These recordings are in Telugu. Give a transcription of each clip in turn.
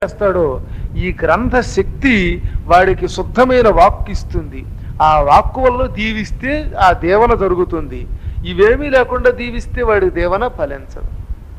చేస్తాడో ఈ గ్రంథ శక్తి వాడికి శుద్ధమైన వాక్కు ఇస్తుంది ఆ వాక్కు వల్ల దీవిస్తే ఆ దేవన జరుగుతుంది ఇవేమీ లేకుండా దీవిస్తే వాడి దేవన ఫలించదు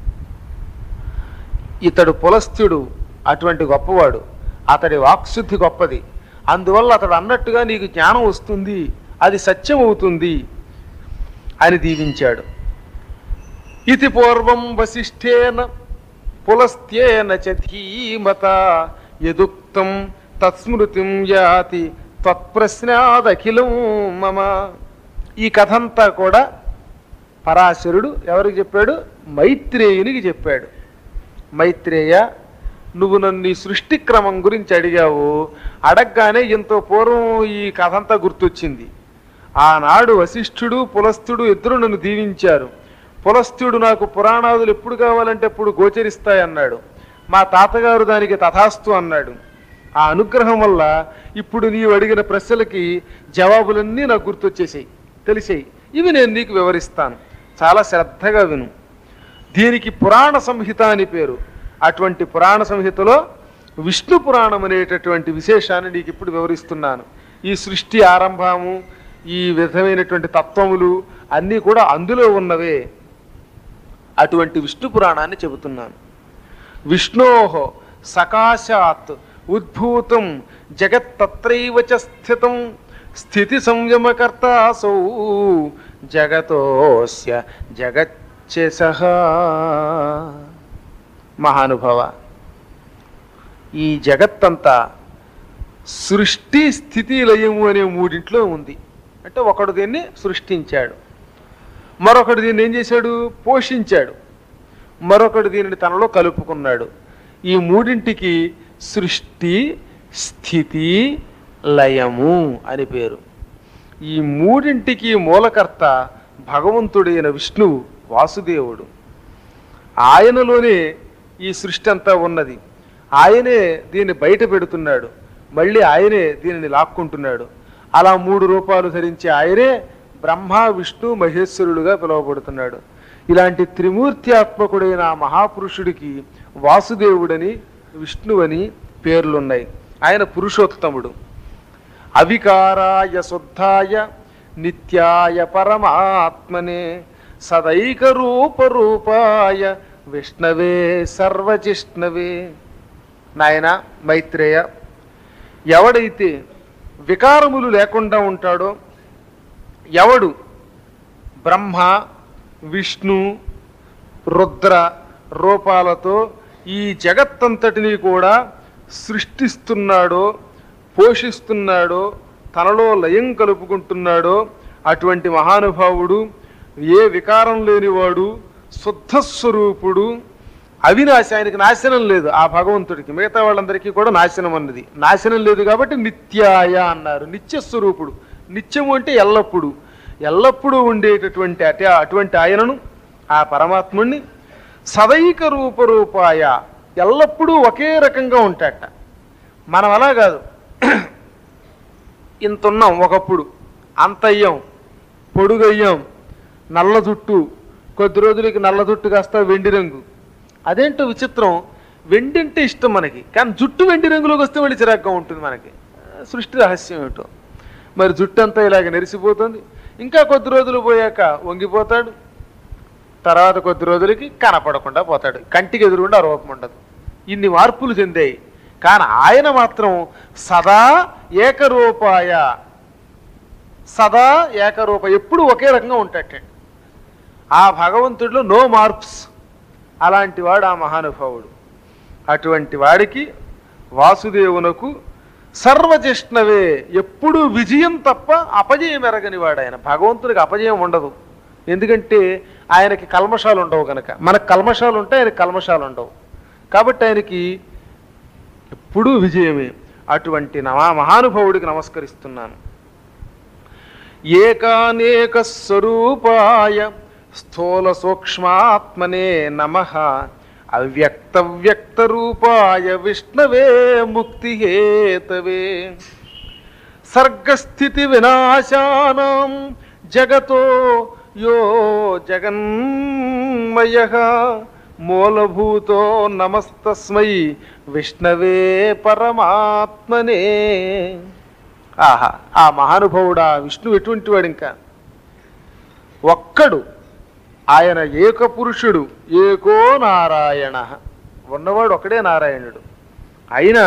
ఇతడు పులస్థ్యుడు అటువంటి గొప్పవాడు అతడి వాక్శుద్ధి గొప్పది అందువల్ల అతడు అన్నట్టుగా నీకు జ్ఞానం వస్తుంది అది సత్యం అవుతుంది అని దీవించాడు ఇది పూర్వం వశిష్ఠేన పులస్త్యేన చ ధీమత యదుక్తం తత్స్మృతిం యాతి త్వత్ప్రశ్నాదఖిలం మమ ఈ కథంతా కూడా పరాశరుడు ఎవరికి చెప్పాడు మైత్రేయునికి చెప్పాడు మైత్రేయ నువ్వు నన్ను ఈ సృష్టి క్రమం గురించి అడిగావు అడగగానే ఎంతో పూర్వం ఈ కథంతా గుర్తొచ్చింది ఆనాడు వశిష్ఠుడు పులస్తుడు ఇద్దరు నన్ను దీవించారు పులస్తుడు నాకు పురాణాదులు ఎప్పుడు కావాలంటే ఎప్పుడు గోచరిస్తాయన్నాడు మా తాతగారు దానికి తథాస్తు అన్నాడు ఆ అనుగ్రహం వల్ల ఇప్పుడు నీవు అడిగిన ప్రశ్నలకి జవాబులన్నీ నాకు గుర్తొచ్చేసాయి తెలిసాయి ఇవి నేను నీకు వివరిస్తాను చాలా శ్రద్ధగా విను దీనికి పురాణ సంహిత అని పేరు అటువంటి పురాణ సంహితలో విష్ణు పురాణం అనేటటువంటి విశేషాన్ని నీకు ఇప్పుడు వివరిస్తున్నాను ఈ సృష్టి ఆరంభము ఈ విధమైనటువంటి తత్వములు అన్నీ కూడా అందులో ఉన్నవే అటువంటి విష్ణు పురాణాన్ని చెబుతున్నాను విష్ణోహో సకాశాత్ ఉద్భూతం జగత్తత్రైవ చ స్థితం స్థితి సంయమకర్త అసౌ జగతోస్య జగచ్చ మహానుభవ ఈ జగత్తంతా సృష్టి స్థితి లయము అనే మూడింట్లో ఉంది అంటే ఒకడు దీన్ని సృష్టించాడు మరొకడు దీన్ని ఏం చేశాడు పోషించాడు మరొకడు దీనిని తనలో కలుపుకున్నాడు ఈ మూడింటికి సృష్టి స్థితి లయము అని పేరు ఈ మూడింటికి మూలకర్త భగవంతుడైన విష్ణువు వాసుదేవుడు ఆయనలోనే ఈ సృష్టి అంతా ఉన్నది ఆయనే దీన్ని బయట పెడుతున్నాడు మళ్ళీ ఆయనే దీనిని లాక్కుంటున్నాడు అలా మూడు రూపాలు ధరించి ఆయనే బ్రహ్మ విష్ణు మహేశ్వరుడుగా పిలువబడుతున్నాడు ఇలాంటి త్రిమూర్త్యాత్మకుడైన ఆ మహాపురుషుడికి వాసుదేవుడని విష్ణువని పేర్లున్నాయి ఆయన పురుషోత్తముడు అవికారాయ శుద్ధాయ నిత్యాయ పరమాత్మనే సదైక రూప రూపాయ విష్ణవే సర్వజిష్ణవే నాయన మైత్రేయ ఎవడైతే వికారములు లేకుండా ఉంటాడో ఎవడు బ్రహ్మ విష్ణు రుద్ర రూపాలతో ఈ జగత్తంతటిని కూడా సృష్టిస్తున్నాడో పోషిస్తున్నాడో తనలో లయం కలుపుకుంటున్నాడో అటువంటి మహానుభావుడు ఏ వికారం లేనివాడు శుద్ధ స్వరూపుడు అవినాశి ఆయనకి నాశనం లేదు ఆ భగవంతుడికి మిగతా వాళ్ళందరికీ కూడా నాశనం అన్నది నాశనం లేదు కాబట్టి నిత్యాయ అన్నారు నిత్య స్వరూపుడు నిత్యము అంటే ఎల్లప్పుడూ ఎల్లప్పుడూ ఉండేటటువంటి అటే అటువంటి ఆయనను ఆ పరమాత్ముణ్ణి సదైక రూపరూపాయ ఎల్లప్పుడూ ఒకే రకంగా ఉంటాట మనం అలా కాదు ఇంత ఉన్నాం ఒకప్పుడు అంత అయ్యాం పొడుగయ్యాం నల్ల జుట్టు కొద్ది రోజులకి నల్ల జుట్టు కాస్త వెండి రంగు అదేంటో విచిత్రం వెండి అంటే ఇష్టం మనకి కానీ జుట్టు వెండి రంగులోకి వస్తే మళ్ళీ చిరాగ్గా ఉంటుంది మనకి ఆ, సృష్టి రహస్యం ఏమిటో మరి జుట్టు అంతా ఇలాగ నెరిసిపోతుంది ఇంకా కొద్ది రోజులు పోయాక వంగిపోతాడు తర్వాత కొద్ది రోజులకి కనపడకుండా పోతాడు కంటికి ఎదురుగుండా ఆ రూపం ఉండదు ఇన్ని మార్పులు చెందాయి కానీ ఆయన మాత్రం సదా ఏకరూపాయ సదా ఏకరూప ఎప్పుడు ఒకే రకంగా ఉంటాటండి ఆ భగవంతుడిలో నో మార్ప్స్ అలాంటి వాడు ఆ మహానుభావుడు అటువంటి వాడికి వాసుదేవునకు సర్వజిష్ణవే ఎప్పుడు విజయం తప్ప అపజయం ఎరగని వాడు ఆయన భగవంతుడికి అపజయం ఉండదు ఎందుకంటే ఆయనకి కల్మషాలు ఉండవు కనుక మనకు కల్మషాలు ఉంటాయి ఆయనకి కల్మషాలు ఉండవు కాబట్టి ఆయనకి ఎప్పుడూ విజయమే అటువంటి నమా మహానుభావుడికి నమస్కరిస్తున్నాను ఏకానేక స్వరూపాయ స్థూల సూక్ష్మాత్మనే నమ అవ్యక్త వ్యక్త రూపాయ విష్ణవే ముక్తి హేతవే సర్గస్థితి వినాశానాం జగతో యో జగన్మయ మూలభూతో నమస్తస్మై విష్ణవే పరమాత్మనే ఆహా ఆ మహానుభావుడా విష్ణు ఎటువంటి వాడు ఇంకా ఒక్కడు ఆయన ఏక పురుషుడు ఏకో నారాయణ ఉన్నవాడు ఒకడే నారాయణుడు అయినా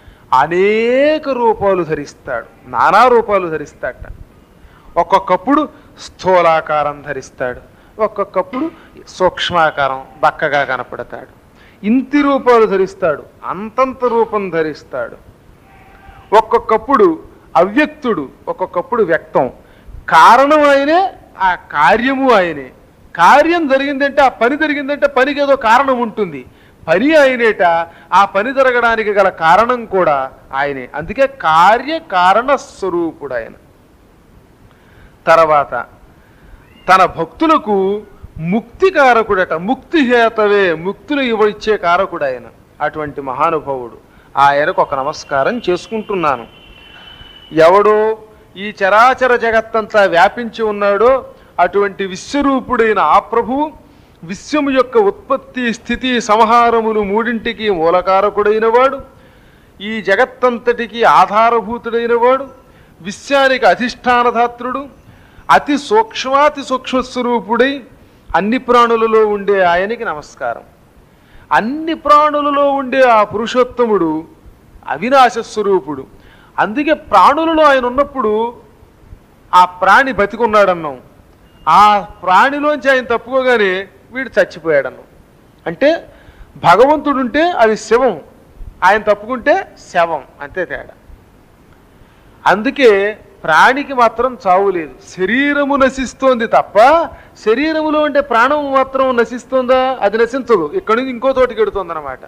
అనేక రూపాలు ధరిస్తాడు నానా రూపాలు ధరిస్తాడట ఒక్కొక్కప్పుడు స్థూలాకారం ధరిస్తాడు ఒక్కొక్కప్పుడు సూక్ష్మాకారం బక్కగా కనపడతాడు ఇంతి రూపాలు ధరిస్తాడు అంతంత రూపం ధరిస్తాడు ఒక్కొక్కప్పుడు అవ్యక్తుడు ఒక్కొక్కప్పుడు వ్యక్తం కారణం ఆయనే ఆ కార్యము ఆయనే కార్యం జరిగిందంటే ఆ పని జరిగిందంటే పనికి ఏదో కారణం ఉంటుంది పని ఆయనేట ఆ పని జరగడానికి గల కారణం కూడా ఆయనే అందుకే కార్య కారణ స్వరూపుడు ఆయన తర్వాత తన భక్తులకు ముక్తి కారకుడట ముక్తి హేతవే ముక్తులు ఇవ్వచ్చే కారకుడు ఆయన అటువంటి మహానుభావుడు ఆయనకు ఒక నమస్కారం చేసుకుంటున్నాను ఎవడో ఈ చరాచర జగత్తంతా వ్యాపించి ఉన్నాడో అటువంటి విశ్వరూపుడైన ఆ ప్రభువు విశ్వము యొక్క ఉత్పత్తి స్థితి సంహారములు మూడింటికి మూలకారకుడైన వాడు ఈ జగత్తంతటికి ఆధారభూతుడైన వాడు విశ్వానికి అధిష్టానధాత్రుడు అతి సూక్ష్మాతి సూక్ష్మ స్వరూపుడై అన్ని ప్రాణులలో ఉండే ఆయనకి నమస్కారం అన్ని ప్రాణులలో ఉండే ఆ పురుషోత్తముడు అవినాశ స్వరూపుడు అందుకే ప్రాణులలో ఆయన ఉన్నప్పుడు ఆ ప్రాణి బతికున్నాడన్నాం ఆ ప్రాణిలోంచి ఆయన తప్పుకోగానే వీడు చచ్చిపోయాడన్నాం అంటే భగవంతుడుంటే అది శవం ఆయన తప్పుకుంటే శవం అంతే తేడా అందుకే ప్రాణికి మాత్రం చావు లేదు శరీరము నశిస్తోంది తప్ప శరీరములో ఉండే ప్రాణం మాత్రం నశిస్తోందా అది నశించదు ఇక్కడి నుంచి ఇంకో చోటికి ఎడుతుంది అనమాట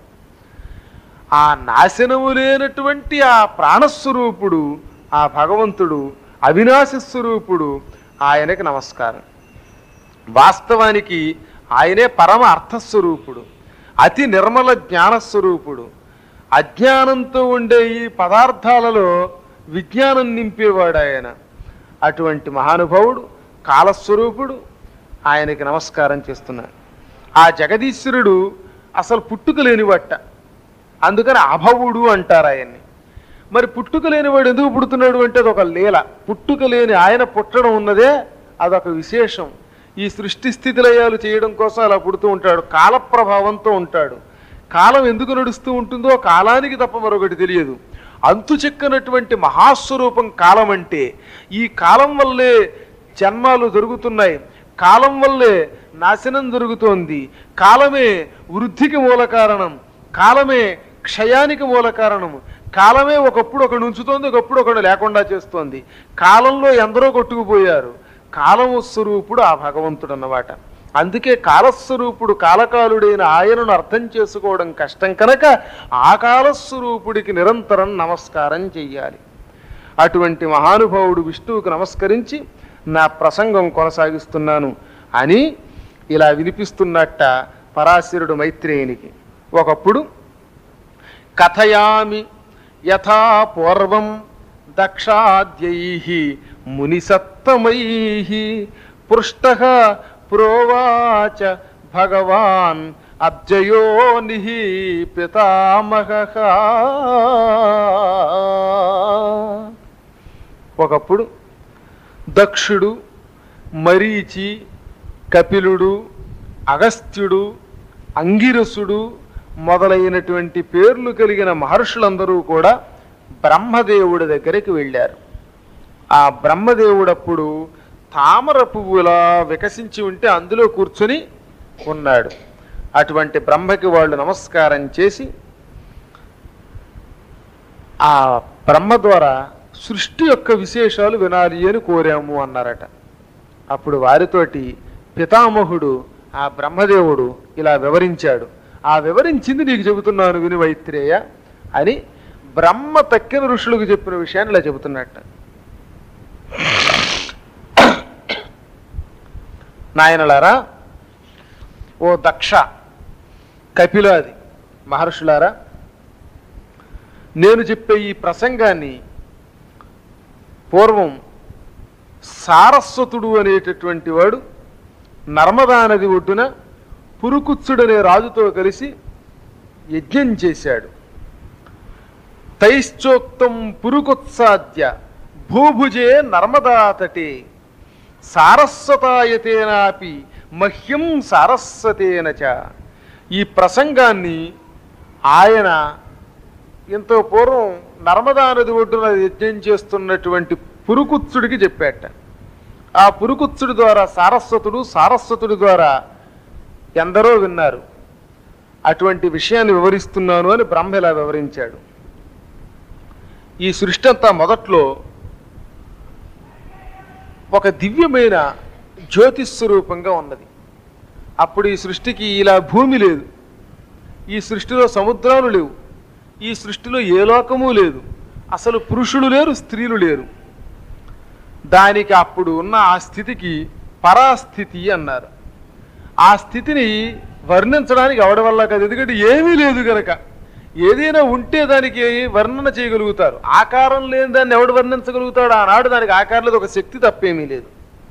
ఆ నాశనము లేనటువంటి ఆ ప్రాణస్వరూపుడు ఆ భగవంతుడు అవినాశ స్వరూపుడు ఆయనకి నమస్కారం వాస్తవానికి ఆయనే పరమ అర్థస్వరూపుడు అతి నిర్మల జ్ఞానస్వరూపుడు అజ్ఞానంతో ఉండే ఈ పదార్థాలలో విజ్ఞానం నింపేవాడు ఆయన అటువంటి మహానుభావుడు కాలస్వరూపుడు ఆయనకి నమస్కారం చేస్తున్నాను ఆ జగదీశ్వరుడు అసలు పుట్టుక లేనివట్ట అందుకని అభవుడు అంటారు ఆయన్ని మరి పుట్టుక లేనివాడు ఎందుకు పుడుతున్నాడు అంటే అది ఒక లీల పుట్టుక లేని ఆయన పుట్టడం ఉన్నదే అదొక విశేషం ఈ సృష్టి స్థితి లయాలు చేయడం కోసం అలా పుడుతూ ఉంటాడు కాల ప్రభావంతో ఉంటాడు కాలం ఎందుకు నడుస్తూ ఉంటుందో కాలానికి తప్ప మరొకటి తెలియదు అంతు చెక్కనటువంటి మహాస్వరూపం కాలం అంటే ఈ కాలం వల్లే జన్మాలు జరుగుతున్నాయి కాలం వల్లే నాశనం జరుగుతోంది కాలమే వృద్ధికి మూల కారణం కాలమే క్షయానికి మూల కారణము కాలమే ఒకప్పుడు ఒకడు ఉంచుతోంది ఒకప్పుడు ఒకడు లేకుండా చేస్తోంది కాలంలో ఎందరో కొట్టుకుపోయారు కాలము స్వరూపుడు ఆ భగవంతుడు అన్నమాట అందుకే కాలస్వరూపుడు కాలకాలుడైన ఆయనను అర్థం చేసుకోవడం కష్టం కనుక ఆ కాలస్వరూపుడికి నిరంతరం నమస్కారం చెయ్యాలి అటువంటి మహానుభావుడు విష్ణువుకు నమస్కరించి నా ప్రసంగం కొనసాగిస్తున్నాను అని ఇలా వినిపిస్తున్నట్ట పరాశరుడు మైత్రేయునికి ఒకప్పుడు కథయామి యథా పూర్వం దక్షాద్యై మునిసత్తమై పృష్ట ప్రోవాచ భగవాన్ అబ్జయోని పితామహ ఒకప్పుడు దక్షుడు మరీచి కపిలుడు అగస్త్యుడు అంగిరసుడు మొదలైనటువంటి పేర్లు కలిగిన మహర్షులందరూ కూడా బ్రహ్మదేవుడి దగ్గరికి వెళ్ళారు ఆ బ్రహ్మదేవుడప్పుడు తామర పువ్వులా వికసించి ఉంటే అందులో కూర్చుని ఉన్నాడు అటువంటి బ్రహ్మకి వాళ్ళు నమస్కారం చేసి ఆ బ్రహ్మ ద్వారా సృష్టి యొక్క విశేషాలు వినాలి అని కోరాము అన్నారట అప్పుడు వారితోటి పితామహుడు ఆ బ్రహ్మదేవుడు ఇలా వివరించాడు ఆ వివరించింది నీకు చెబుతున్నాను విని వైత్రేయ అని బ్రహ్మ తక్కిన ఋషులకు చెప్పిన విషయాన్ని ఇలా చెబుతున్నట్ట నాయనలారా ఓ దక్ష కపిలాది మహర్షులారా నేను చెప్పే ఈ ప్రసంగాన్ని పూర్వం సారస్వతుడు అనేటటువంటి వాడు నర్మదా నది ఒడ్డున పురుకుత్సుడనే రాజుతో కలిసి యజ్ఞం చేశాడు తైశ్చోక్తం పురుకుత్సాద్య భూభుజే నర్మదా తటే సారస్వతాయతేనాపి మహ్యం సారస్వతేన చ ఈ ప్రసంగాన్ని ఆయన ఇంత పూర్వం నర్మదా నది ఒడ్డున యజ్ఞం చేస్తున్నటువంటి పురుకుత్సుడికి చెప్పాట ఆ పురుకుత్సుడి ద్వారా సారస్వతుడు సారస్వతుడి ద్వారా ఎందరో విన్నారు అటువంటి విషయాన్ని వివరిస్తున్నాను అని బ్రహ్మ ఇలా వివరించాడు ఈ సృష్టి అంతా మొదట్లో ఒక దివ్యమైన జ్యోతిస్వరూపంగా ఉన్నది అప్పుడు ఈ సృష్టికి ఇలా భూమి లేదు ఈ సృష్టిలో సముద్రాలు లేవు ఈ సృష్టిలో ఏ లోకము లేదు అసలు పురుషులు లేరు స్త్రీలు లేరు దానికి అప్పుడు ఉన్న ఆ స్థితికి పరాస్థితి అన్నారు ఆ స్థితిని వర్ణించడానికి ఎవడి వల్ల కాదు ఎందుకంటే ఏమీ లేదు గనక ఏదైనా ఉంటే దానికి వర్ణన చేయగలుగుతారు ఆకారం లేని దాన్ని ఎవడు వర్ణించగలుగుతాడు ఆనాడు దానికి ఆకారం లేదు ఒక శక్తి తప్పేమీ లేదు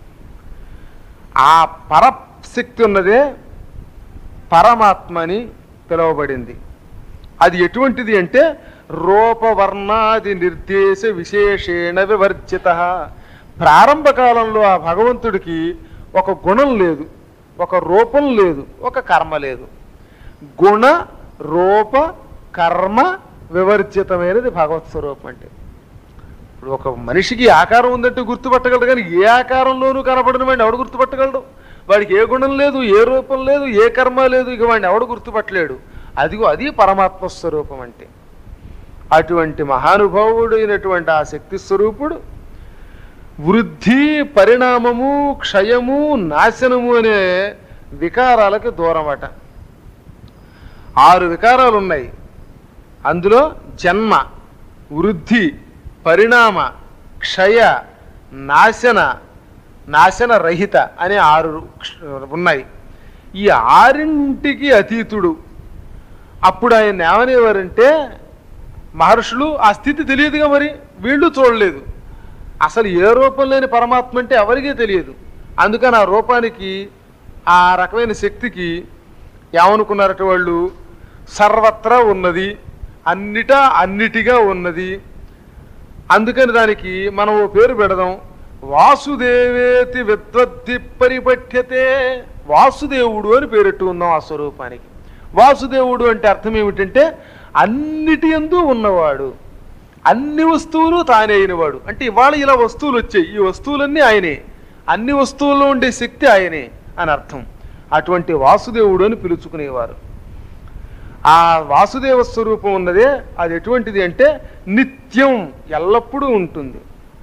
ఆ పరశక్తి ఉన్నదే పరమాత్మ అని పిలువబడింది అది ఎటువంటిది అంటే రూపవర్ణాది నిర్దేశ విశేషేణ వివర్జిత ప్రారంభ కాలంలో ఆ భగవంతుడికి ఒక గుణం లేదు ఒక రూపం లేదు ఒక కర్మ లేదు గుణ రూప కర్మ వివర్జితమైనది భగవత్ స్వరూపం అంటే ఇప్పుడు ఒక మనిషికి ఆకారం ఉందంటే గుర్తుపట్టగలడు కానీ ఏ ఆకారంలోనూ కనపడిన వాడిని ఎవడు గుర్తుపట్టగలడు వాడికి ఏ గుణం లేదు ఏ రూపం లేదు ఏ కర్మ లేదు ఇక వాడిని ఎవడు గుర్తుపట్టలేడు అదిగో అది పరమాత్మ స్వరూపం అంటే అటువంటి మహానుభావుడైనటువంటి ఆ శక్తి స్వరూపుడు వృద్ధి పరిణామము క్షయము నాశనము అనే వికారాలకు దూరమట ఆరు వికారాలు ఉన్నాయి అందులో జన్మ వృద్ధి పరిణామ క్షయ నాశన నాశన రహిత అనే ఆరు క్ష- ఉన్నాయి ఈ ఆరింటికి అతీతుడు అప్పుడు ఆయన ఏమనేవారంటే మహర్షులు ఆ స్థితి తెలియదుగా మరి వీళ్ళు చూడలేదు అసలు ఏ రూపం లేని పరమాత్మ అంటే ఎవరికీ తెలియదు అందుకని ఆ రూపానికి ఆ రకమైన శక్తికి ఏమనుకున్నారట వాళ్ళు సర్వత్రా ఉన్నది అన్నిటా అన్నిటిగా ఉన్నది అందుకని దానికి మనం ఓ పేరు పెడదాం వాసుదేవేతి విద్వద్ది పరిపఠ్యతే వాసుదేవుడు అని పేరెట్టుకుందాం ఆ స్వరూపానికి వాసుదేవుడు అంటే అర్థం ఏమిటంటే అన్నిటి ఎందు ఉన్నవాడు అన్ని వస్తువులు తానే అయినవాడు అంటే ఇవాళ ఇలా వస్తువులు వచ్చాయి ఈ వస్తువులన్నీ ఆయనే అన్ని వస్తువుల్లో ఉండే శక్తి ఆయనే అని అర్థం అటువంటి వాసుదేవుడు అని పిలుచుకునేవారు ఆ వాసుదేవ స్వరూపం ఉన్నదే అది ఎటువంటిది అంటే నిత్యం ఎల్లప్పుడూ ఉంటుంది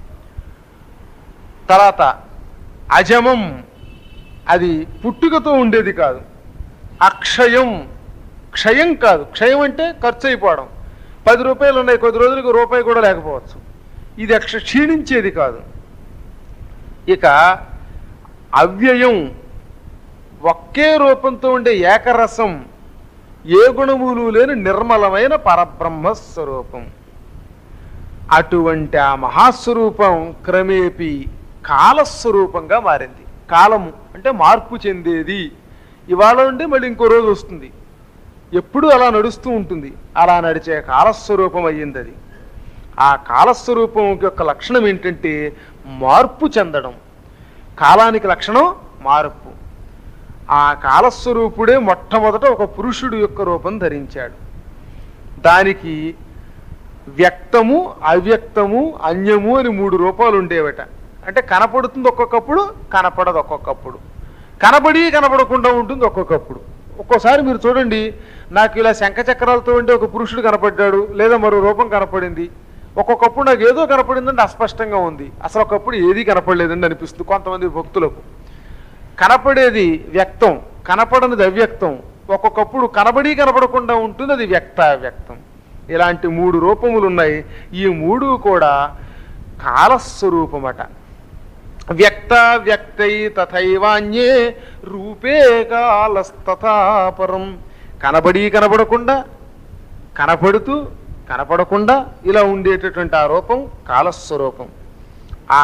తర్వాత అజమం అది పుట్టుకతో ఉండేది కాదు అక్షయం క్షయం కాదు క్షయం అంటే ఖర్చు అయిపోవడం పది రూపాయలు ఉన్నాయి కొద్ది రోజులకు రూపాయి కూడా లేకపోవచ్చు ఇది అక్ష క్షీణించేది కాదు ఇక అవ్యయం ఒకే రూపంతో ఉండే ఏకరసం ఏ గుణములు లేని నిర్మలమైన పరబ్రహ్మ స్వరూపం అటువంటి ఆ మహాస్వరూపం క్రమేపీ కాలస్వరూపంగా మారింది కాలము అంటే మార్పు చెందేది ఇవాళ ఉండి మళ్ళీ ఇంకో రోజు వస్తుంది ఎప్పుడు అలా నడుస్తూ ఉంటుంది అలా నడిచే కాలస్వరూపం అయ్యింది అది ఆ కాలస్వరూపం యొక్క లక్షణం ఏంటంటే మార్పు చెందడం కాలానికి లక్షణం మార్పు ఆ కాలస్వరూపుడే మొట్టమొదట ఒక పురుషుడు యొక్క రూపం ధరించాడు దానికి వ్యక్తము అవ్యక్తము అన్యము అని మూడు రూపాలు ఉండేవట అంటే కనపడుతుంది ఒక్కొక్కప్పుడు కనపడదు ఒక్కొక్కప్పుడు కనబడి కనపడకుండా ఉంటుంది ఒక్కొక్కప్పుడు ఒక్కోసారి మీరు చూడండి నాకు ఇలా శంఖచక్రాలతో ఉండే ఒక పురుషుడు కనపడ్డాడు లేదా మరో రూపం కనపడింది ఒక్కొక్కప్పుడు నాకు ఏదో కనపడిందంటే అస్పష్టంగా ఉంది అసలు ఒకప్పుడు ఏదీ కనపడలేదండి అనిపిస్తుంది కొంతమంది భక్తులకు కనపడేది వ్యక్తం కనపడనిది అవ్యక్తం ఒక్కొక్కప్పుడు కనబడి కనపడకుండా ఉంటుంది అది వ్యక్త వ్యక్తం ఇలాంటి మూడు రూపములు ఉన్నాయి ఈ మూడు కూడా కాలస్వరూపమట వ్యక్త వ్యక్తై తథైవాన్యే రూపే కాలస్తథాపరం కనబడి కనబడకుండా కనపడుతూ కనపడకుండా ఇలా ఉండేటటువంటి ఆ రూపం కాలస్వరూపం ఆ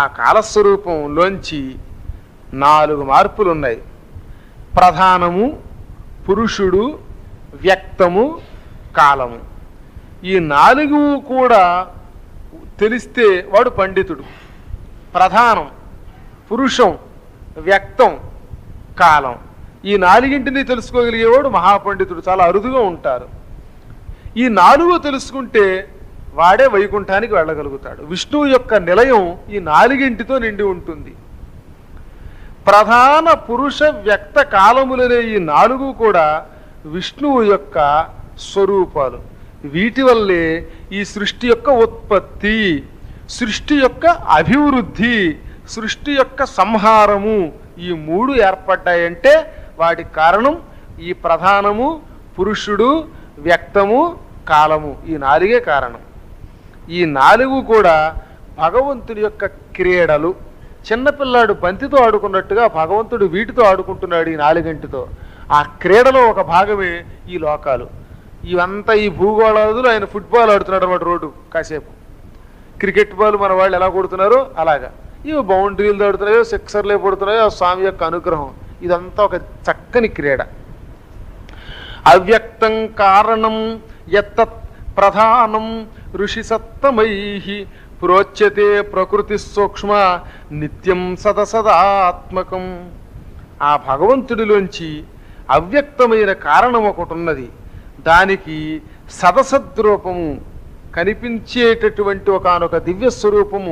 కాలస్వరూపంలోంచి నాలుగు మార్పులు ఉన్నాయి ప్రధానము పురుషుడు వ్యక్తము కాలము ఈ నాలుగు కూడా తెలిస్తే వాడు పండితుడు ప్రధానం పురుషం వ్యక్తం కాలం ఈ నాలుగింటిని తెలుసుకోగలిగేవాడు మహాపండితుడు చాలా అరుదుగా ఉంటారు ఈ నాలుగు తెలుసుకుంటే వాడే వైకుంఠానికి వెళ్ళగలుగుతాడు విష్ణువు యొక్క నిలయం ఈ నాలుగింటితో నిండి ఉంటుంది ప్రధాన పురుష వ్యక్త కాలములనే ఈ నాలుగు కూడా విష్ణువు యొక్క స్వరూపాలు వీటి వల్లే ఈ సృష్టి యొక్క ఉత్పత్తి సృష్టి యొక్క అభివృద్ధి సృష్టి యొక్క సంహారము ఈ మూడు ఏర్పడ్డాయంటే వాటి కారణం ఈ ప్రధానము పురుషుడు వ్యక్తము కాలము ఈ నాలుగే కారణం ఈ నాలుగు కూడా భగవంతుడి యొక్క క్రీడలు చిన్నపిల్లాడు బంతితో ఆడుకున్నట్టుగా భగవంతుడు వీటితో ఆడుకుంటున్నాడు ఈ నాలుగింటితో ఆ క్రీడలో ఒక భాగమే ఈ లోకాలు ఇవంతా ఈ భూగోళాదులు ఆయన ఫుట్బాల్ ఆడుతున్నాడు అనమాట రోడ్డు కాసేపు క్రికెట్ బాల్ మన వాళ్ళు ఎలా కొడుతున్నారో అలాగా ఇవి బౌండరీలు దాడుతున్నాయో సిక్సర్లే పడుతున్నాయో ఆ స్వామి యొక్క అనుగ్రహం ఇదంతా ఒక చక్కని క్రీడ అవ్యక్తం కారణం ఎత్తత్ ప్రధానం ఋషి సత్తమై ప్రోచ్యతే ప్రకృతి సూక్ష్మ నిత్యం సదసదాత్మకం ఆ భగవంతుడిలోంచి అవ్యక్తమైన కారణం ఒకటి ఉన్నది దానికి సదసద్రూపము కనిపించేటటువంటి ఒకనొక దివ్య స్వరూపము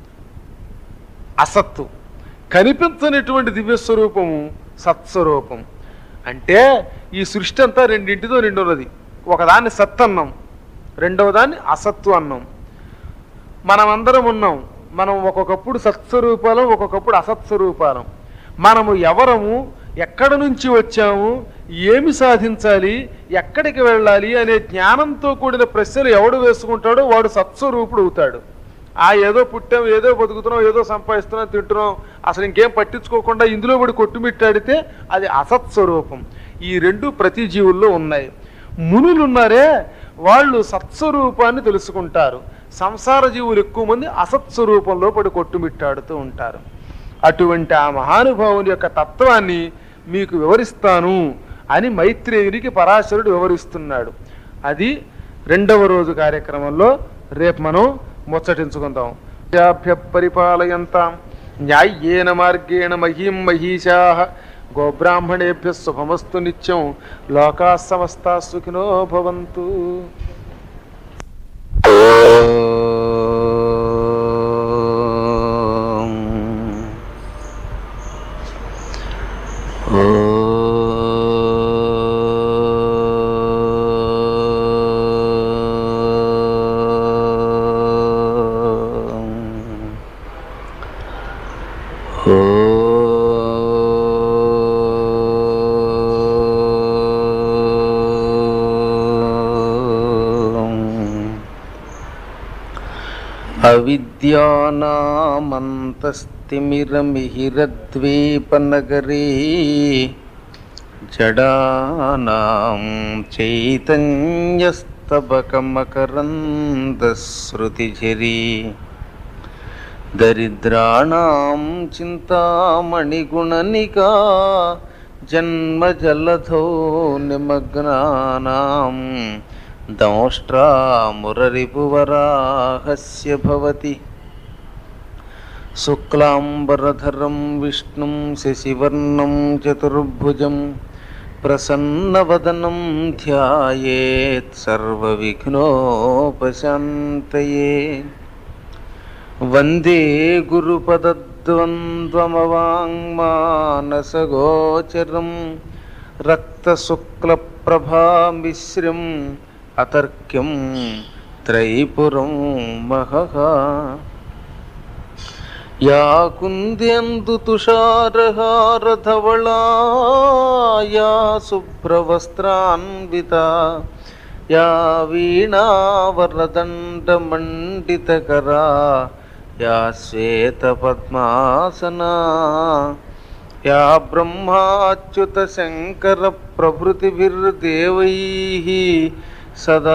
అసత్తు కనిపించనటువంటి దివ్య స్వరూపము సత్స్వరూపం అంటే ఈ సృష్టి అంతా రెండింటితో నిండున్నది ఒకదాన్ని సత్ అన్నాం రెండవ దాన్ని అసత్తు అన్నాం మనమందరం ఉన్నాం మనం ఒక్కొక్కప్పుడు సత్స్వరూపాలం ఒక్కొక్కప్పుడు అసత్స్వరూపాలం మనము ఎవరము ఎక్కడి నుంచి వచ్చాము ఏమి సాధించాలి ఎక్కడికి వెళ్ళాలి అనే జ్ఞానంతో కూడిన ప్రశ్నలు ఎవడు వేసుకుంటాడో వాడు సత్స్వరూపుడు అవుతాడు ఆ ఏదో పుట్టాం ఏదో బతుకుతున్నాం ఏదో సంపాదిస్తున్నాం తింటున్నాం అసలు ఇంకేం పట్టించుకోకుండా ఇందులో పడి కొట్టుమిట్టాడితే అది అసత్స్వరూపం ఈ రెండు ప్రతి జీవుల్లో ఉన్నాయి మునులు ఉన్నారే వాళ్ళు సత్స్వరూపాన్ని తెలుసుకుంటారు సంసార జీవులు ఎక్కువ మంది అసత్స్వరూపంలో పడి కొట్టుమిట్టాడుతూ ఉంటారు అటువంటి ఆ మహానుభావుని యొక్క తత్వాన్ని మీకు వివరిస్తాను అని మైత్రేయునికి పరాశరుడు వివరిస్తున్నాడు అది రెండవ రోజు కార్యక్రమంలో రేపు మనం ముచ్చటించుకుందాం జాభ్య పరిపాలయంతాం న్యాయ్యేన మార్గేణ మహీం మహీషా గోబ్రాహ్మణేభ్య శుభమస్తు నిత్యం లోకా సమస్తా సుఖినో భవంతు అవిద్యానామంతస్తిమిరమిహిరద్వీపనగరీ జడానాం చైతన్యస్తబకమకరందశ్రుతిఝరీ దరిద్రాణం చింతామణిగుణనికా జన్మజలధో నిమగ్నానాం దంష్ట్రామురరిపువరాహస్య భవతి శుక్లాంబరధరం విష్ణుం శశివర్ణం చతుర్భుజం ప్రసన్నవదనం ధ్యాయేత్ సర్వవిఘ్నోపశాంతయే వందే గురుపదద్వంద్వమవాङ्మానసగోచరం రక్తశుక్లప్రభామిశ్రం అతర్క్యం త్రైపురం మహః యా కుంద్యందు తుషారహారధవళాయా శుభ్రవస్త్రాన్విత యా వీణావరదండమండితకరా యా శ్వేతపద్మాసనా యా బ్రహ్మాచ్యుతశంకర ప్రభృతిభిర్దేవైः సదా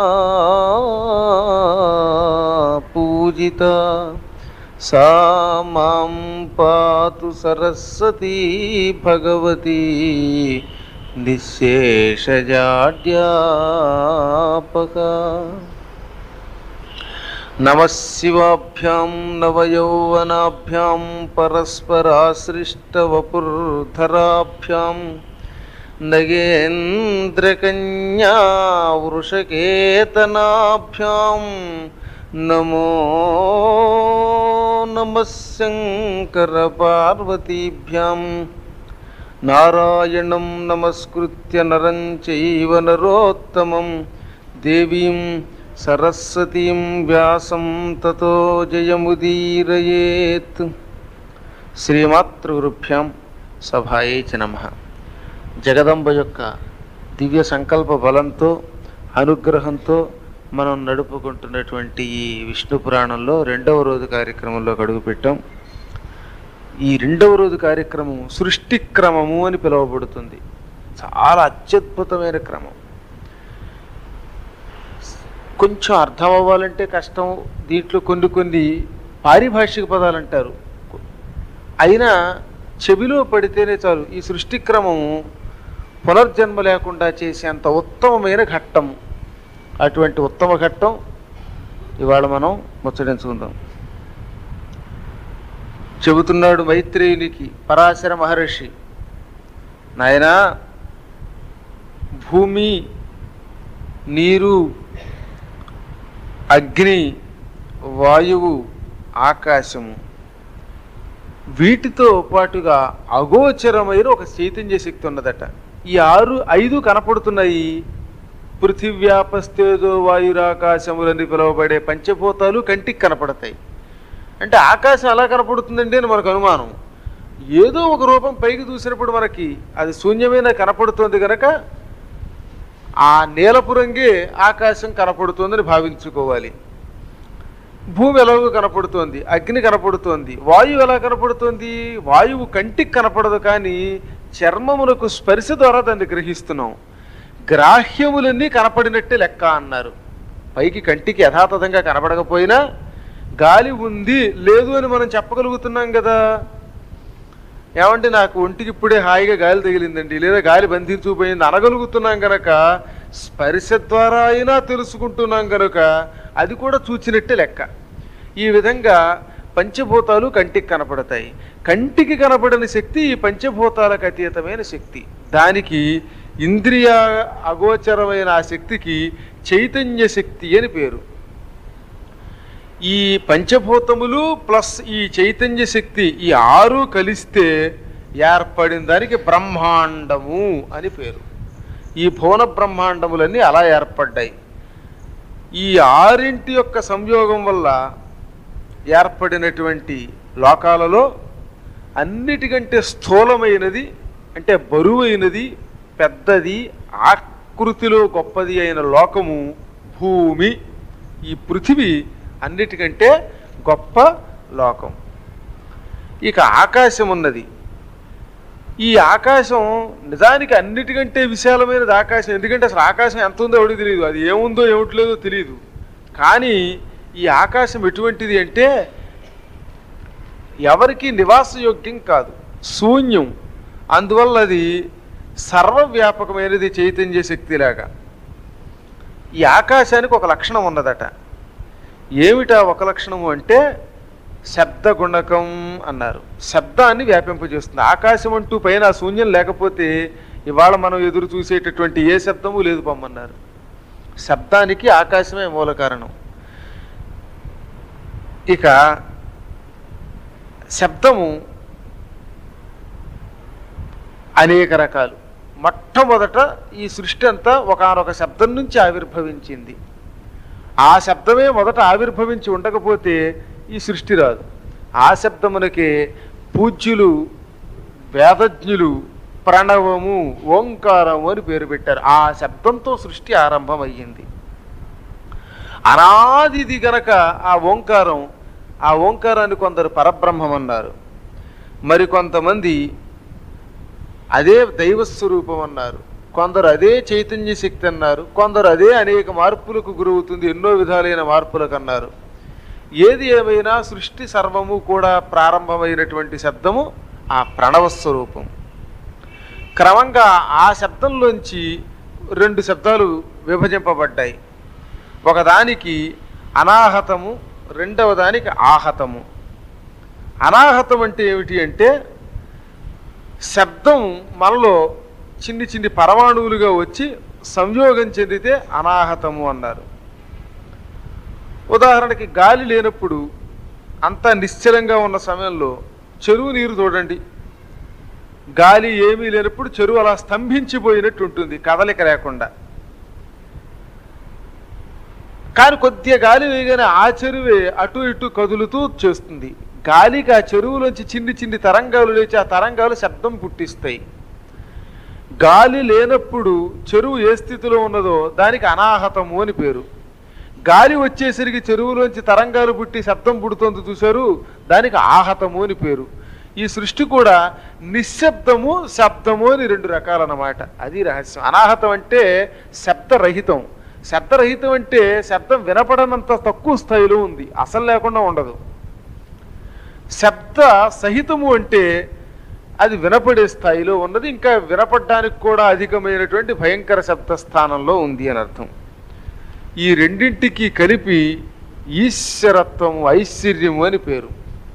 పూజిత सा मां पातु सरस्वती भगवती నిశేషజాడ్యాపక నమశివాభ్యాం నవయౌవనాభ్యాం పరస్పరాశ్రిష్టవపుర్ధరాభ్యాం నగేంద్రకన్యా వృషకేతనాభ్యాం నమో నమః శంకర పార్వతీభ్యాం నారాయణం నమస్కృత్య నరం చైవ నరోత్తమం దేవీం సరస్వతీం వ్యాసం తతో జయముదీరయేత్ శ్రీమాతృగురుభ్యాం సభాయే చ నమః జగదంబ యొక్క దివ్య సంకల్ప బలంతో అనుగ్రహంతో మనం నడుపుకుంటున్నటువంటి ఈ విష్ణు పురాణంలో రెండవ రోజు కార్యక్రమంలో అడుగుపెట్టాం ఈ రెండవ రోజు కార్యక్రమం సృష్టి క్రమము అని పిలువబడుతుంది చాలా అత్యద్భుతమైన క్రమం కొంచెం అర్థం అవ్వాలంటే కష్టం దీంట్లో కొన్ని కొన్ని పారిభాషిక పదాలు అంటారు అయినా చెవిలో పడితేనే చాలు ఈ సృష్టి క్రమము పునర్జన్మ లేకుండా చేసేంత ఉత్తమమైన ఘట్టం అటువంటి ఉత్తమ ఘట్టం ఇవాళ మనం ముచ్చటించుకుందాం చెబుతున్నాడు మైత్రేయునికి పరాశర మహర్షి నాయనా భూమి నీరు అగ్ని వాయువు ఆకాశము వీటితో పాటుగా అగోచరమైన ఒక చైతన్య శక్తి ఉన్నదట ఈ ఆరు ఐదు కనపడుతున్నాయి పృథివ్యాపస్తేజో వాయురాకాశములని పిలువబడే పంచభూతాలు కంటికి కనపడతాయి అంటే ఆకాశం ఎలా కనపడుతుందండి అని మనకు అనుమానం ఏదో ఒక రూపం పైకి చూసినప్పుడు మనకి అది శూన్యమైన కనపడుతుంది కనుక ఆ నీలపు రంగే ఆకాశం కనపడుతుందని భావించుకోవాలి భూమి ఎలాగో కనపడుతోంది అగ్ని కనపడుతోంది వాయువు ఎలా కనపడుతోంది వాయువు కంటికి కనపడదు కానీ చర్మమునకు స్పర్శ ద్వారా దాన్ని గ్రహిస్తున్నాం గ్రాహ్యములన్నీ కనపడినట్టే లెక్క అన్నారు పైకి కంటికి యథాతథంగా కనపడకపోయినా గాలి ఉంది లేదు అని మనం చెప్పగలుగుతున్నాం కదా ఏమంటే నాకు ఒంటికి ఇప్పుడే హాయిగా గాలి తగిలిందండి లేదా గాలి బంధించుకుపోయింది అనగలుగుతున్నాం గనక స్పర్శ ద్వారా అయినా తెలుసుకుంటున్నాం గనుక అది కూడా చూచినట్టే లెక్క ఈ విధంగా పంచభూతాలు కంటికి కనపడతాయి కంటికి కనపడని శక్తి ఈ పంచభూతాలకు అతీతమైన శక్తి దానికి ఇంద్రియ అగోచరమైన ఆ శక్తికి చైతన్య శక్తి అని పేరు ఈ పంచభూతములు ప్లస్ ఈ చైతన్య శక్తి ఈ ఆరు కలిస్తే ఏర్పడిన దానికి బ్రహ్మాండము అని పేరు ఈ భువన బ్రహ్మాండములన్నీ అలా ఏర్పడ్డాయి ఈ ఆరింటి యొక్క సంయోగం వల్ల ఏర్పడినటువంటి లోకాలలో అన్నిటికంటే స్థూలమైనది అంటే బరువైనది పెద్దది ఆకృతిలో గొప్పది అయిన లోకము భూమి ఈ పృథివీ అన్నిటికంటే గొప్ప లోకం ఇక ఆకాశం ఉన్నది ఈ ఆకాశం నిజానికి అన్నిటికంటే విశాలమైనది ఆకాశం ఎందుకంటే అసలు ఆకాశం ఎంత ఉందో ఎవడికి తెలియదు అది ఏముందో ఏమిట్లేదో తెలియదు కానీ ఈ ఆకాశం ఎటువంటిది అంటే ఎవరికి నివాసయోగ్యం కాదు శూన్యం అందువల్ల అది సర్వవ్యాపకమైనది చైతన్య శక్తిలాగా ఈ ఆకాశానికి ఒక లక్షణం ఉన్నదట ఏమిటా ఒక లక్షణము అంటే శబ్ద గుణకం అన్నారు శబ్దాన్ని వ్యాపింపజేస్తుంది ఆకాశం అంటూ పైన ఆ శూన్యం లేకపోతే ఇవాళ మనం ఎదురు చూసేటటువంటి ఏ శబ్దము లేదు పొమ్మన్నారు శబ్దానికి ఆకాశమే మూల కారణం ఇక శబ్దము అనేక రకాలు మొట్టమొదట ఈ సృష్టి అంతా ఒకనొక శబ్దం నుంచి ఆవిర్భవించింది ఆ శబ్దమే మొదట ఆవిర్భవించి ఉండకపోతే ఈ సృష్టి రాదు ఆ శబ్దమునకే పూజ్యులు వేదజ్ఞులు ప్రణవము ఓంకారము అని పేరు పెట్టారు ఆ శబ్దంతో సృష్టి ఆరంభమయ్యింది అనాదిది గనక ఆ ఓంకారం ఆ ఓంకారాన్ని కొందరు పరబ్రహ్మం అన్నారు మరి కొంతమంది అదే దైవస్వరూపం అన్నారు కొందరు అదే చైతన్య శక్తి అన్నారు కొందరు అదే అనేక మార్పులకు గురవుతుంది ఎన్నో విధాలైన మార్పులకు అన్నారు ఏది ఏమైనా సృష్టి సర్వము కూడా ప్రారంభమైనటువంటి శబ్దము ఆ ప్రణవ స్వరూపం క్రమంగా ఆ శబ్దంలోంచి రెండు శబ్దాలు విభజింపబడ్డాయి ఒకదానికి అనాహతము రెండవ దానికి ఆహతము అనాహతం అంటే ఏమిటి అంటే శబ్దం మనలో చిన్ని చిన్ని పరమాణువులుగా వచ్చి సంయోగం చెందితే అనాహతము అన్నారు ఉదాహరణకి గాలి లేనప్పుడు అంతా నిశ్చలంగా ఉన్న సమయంలో చెరువు నీరు చూడండి గాలి ఏమీ లేనప్పుడు చెరువు అలా స్తంభించిపోయినట్టు ఉంటుంది కదలిక లేకుండా కానీ కొద్దిగా గాలి వేయగానే ఆ చెరువే అటు ఇటు కదులుతూ చేస్తుంది గాలికి ఆ చెరువులోంచి చిన్ని చిన్ని తరంగాలు లేచి ఆ తరంగాలు శబ్దం పుట్టిస్తాయి గాలి లేనప్పుడు చెరువు ఏ స్థితిలో ఉన్నదో దానికి అనాహతము అని పేరు గాలి వచ్చేసరికి చెరువులోంచి తరంగాలు పుట్టి శబ్దం పుడుతోంది చూశారు దానికి ఆహతము అని పేరు ఈ సృష్టి కూడా నిశ్శబ్దము శబ్దము అని రెండు రకాలన్నమాట అది రహస్యం అనాహతం అంటే శబ్దరహితం శబ్దరహితం అంటే శబ్దం వినపడనంత తక్కువ స్థాయిలో ఉంది అసలు లేకుండా ఉండదు శబ్ద సహితము అంటే అది వినపడే స్థాయిలో ఉన్నది ఇంకా వినపడడానికి కూడా అధికమైనటువంటి భయంకర శబ్ద స్థానంలో ఉంది అని అర్థం ఈ రెండింటికి కలిపి ఈశ్వరత్వము ఐశ్వర్యము అని పేరు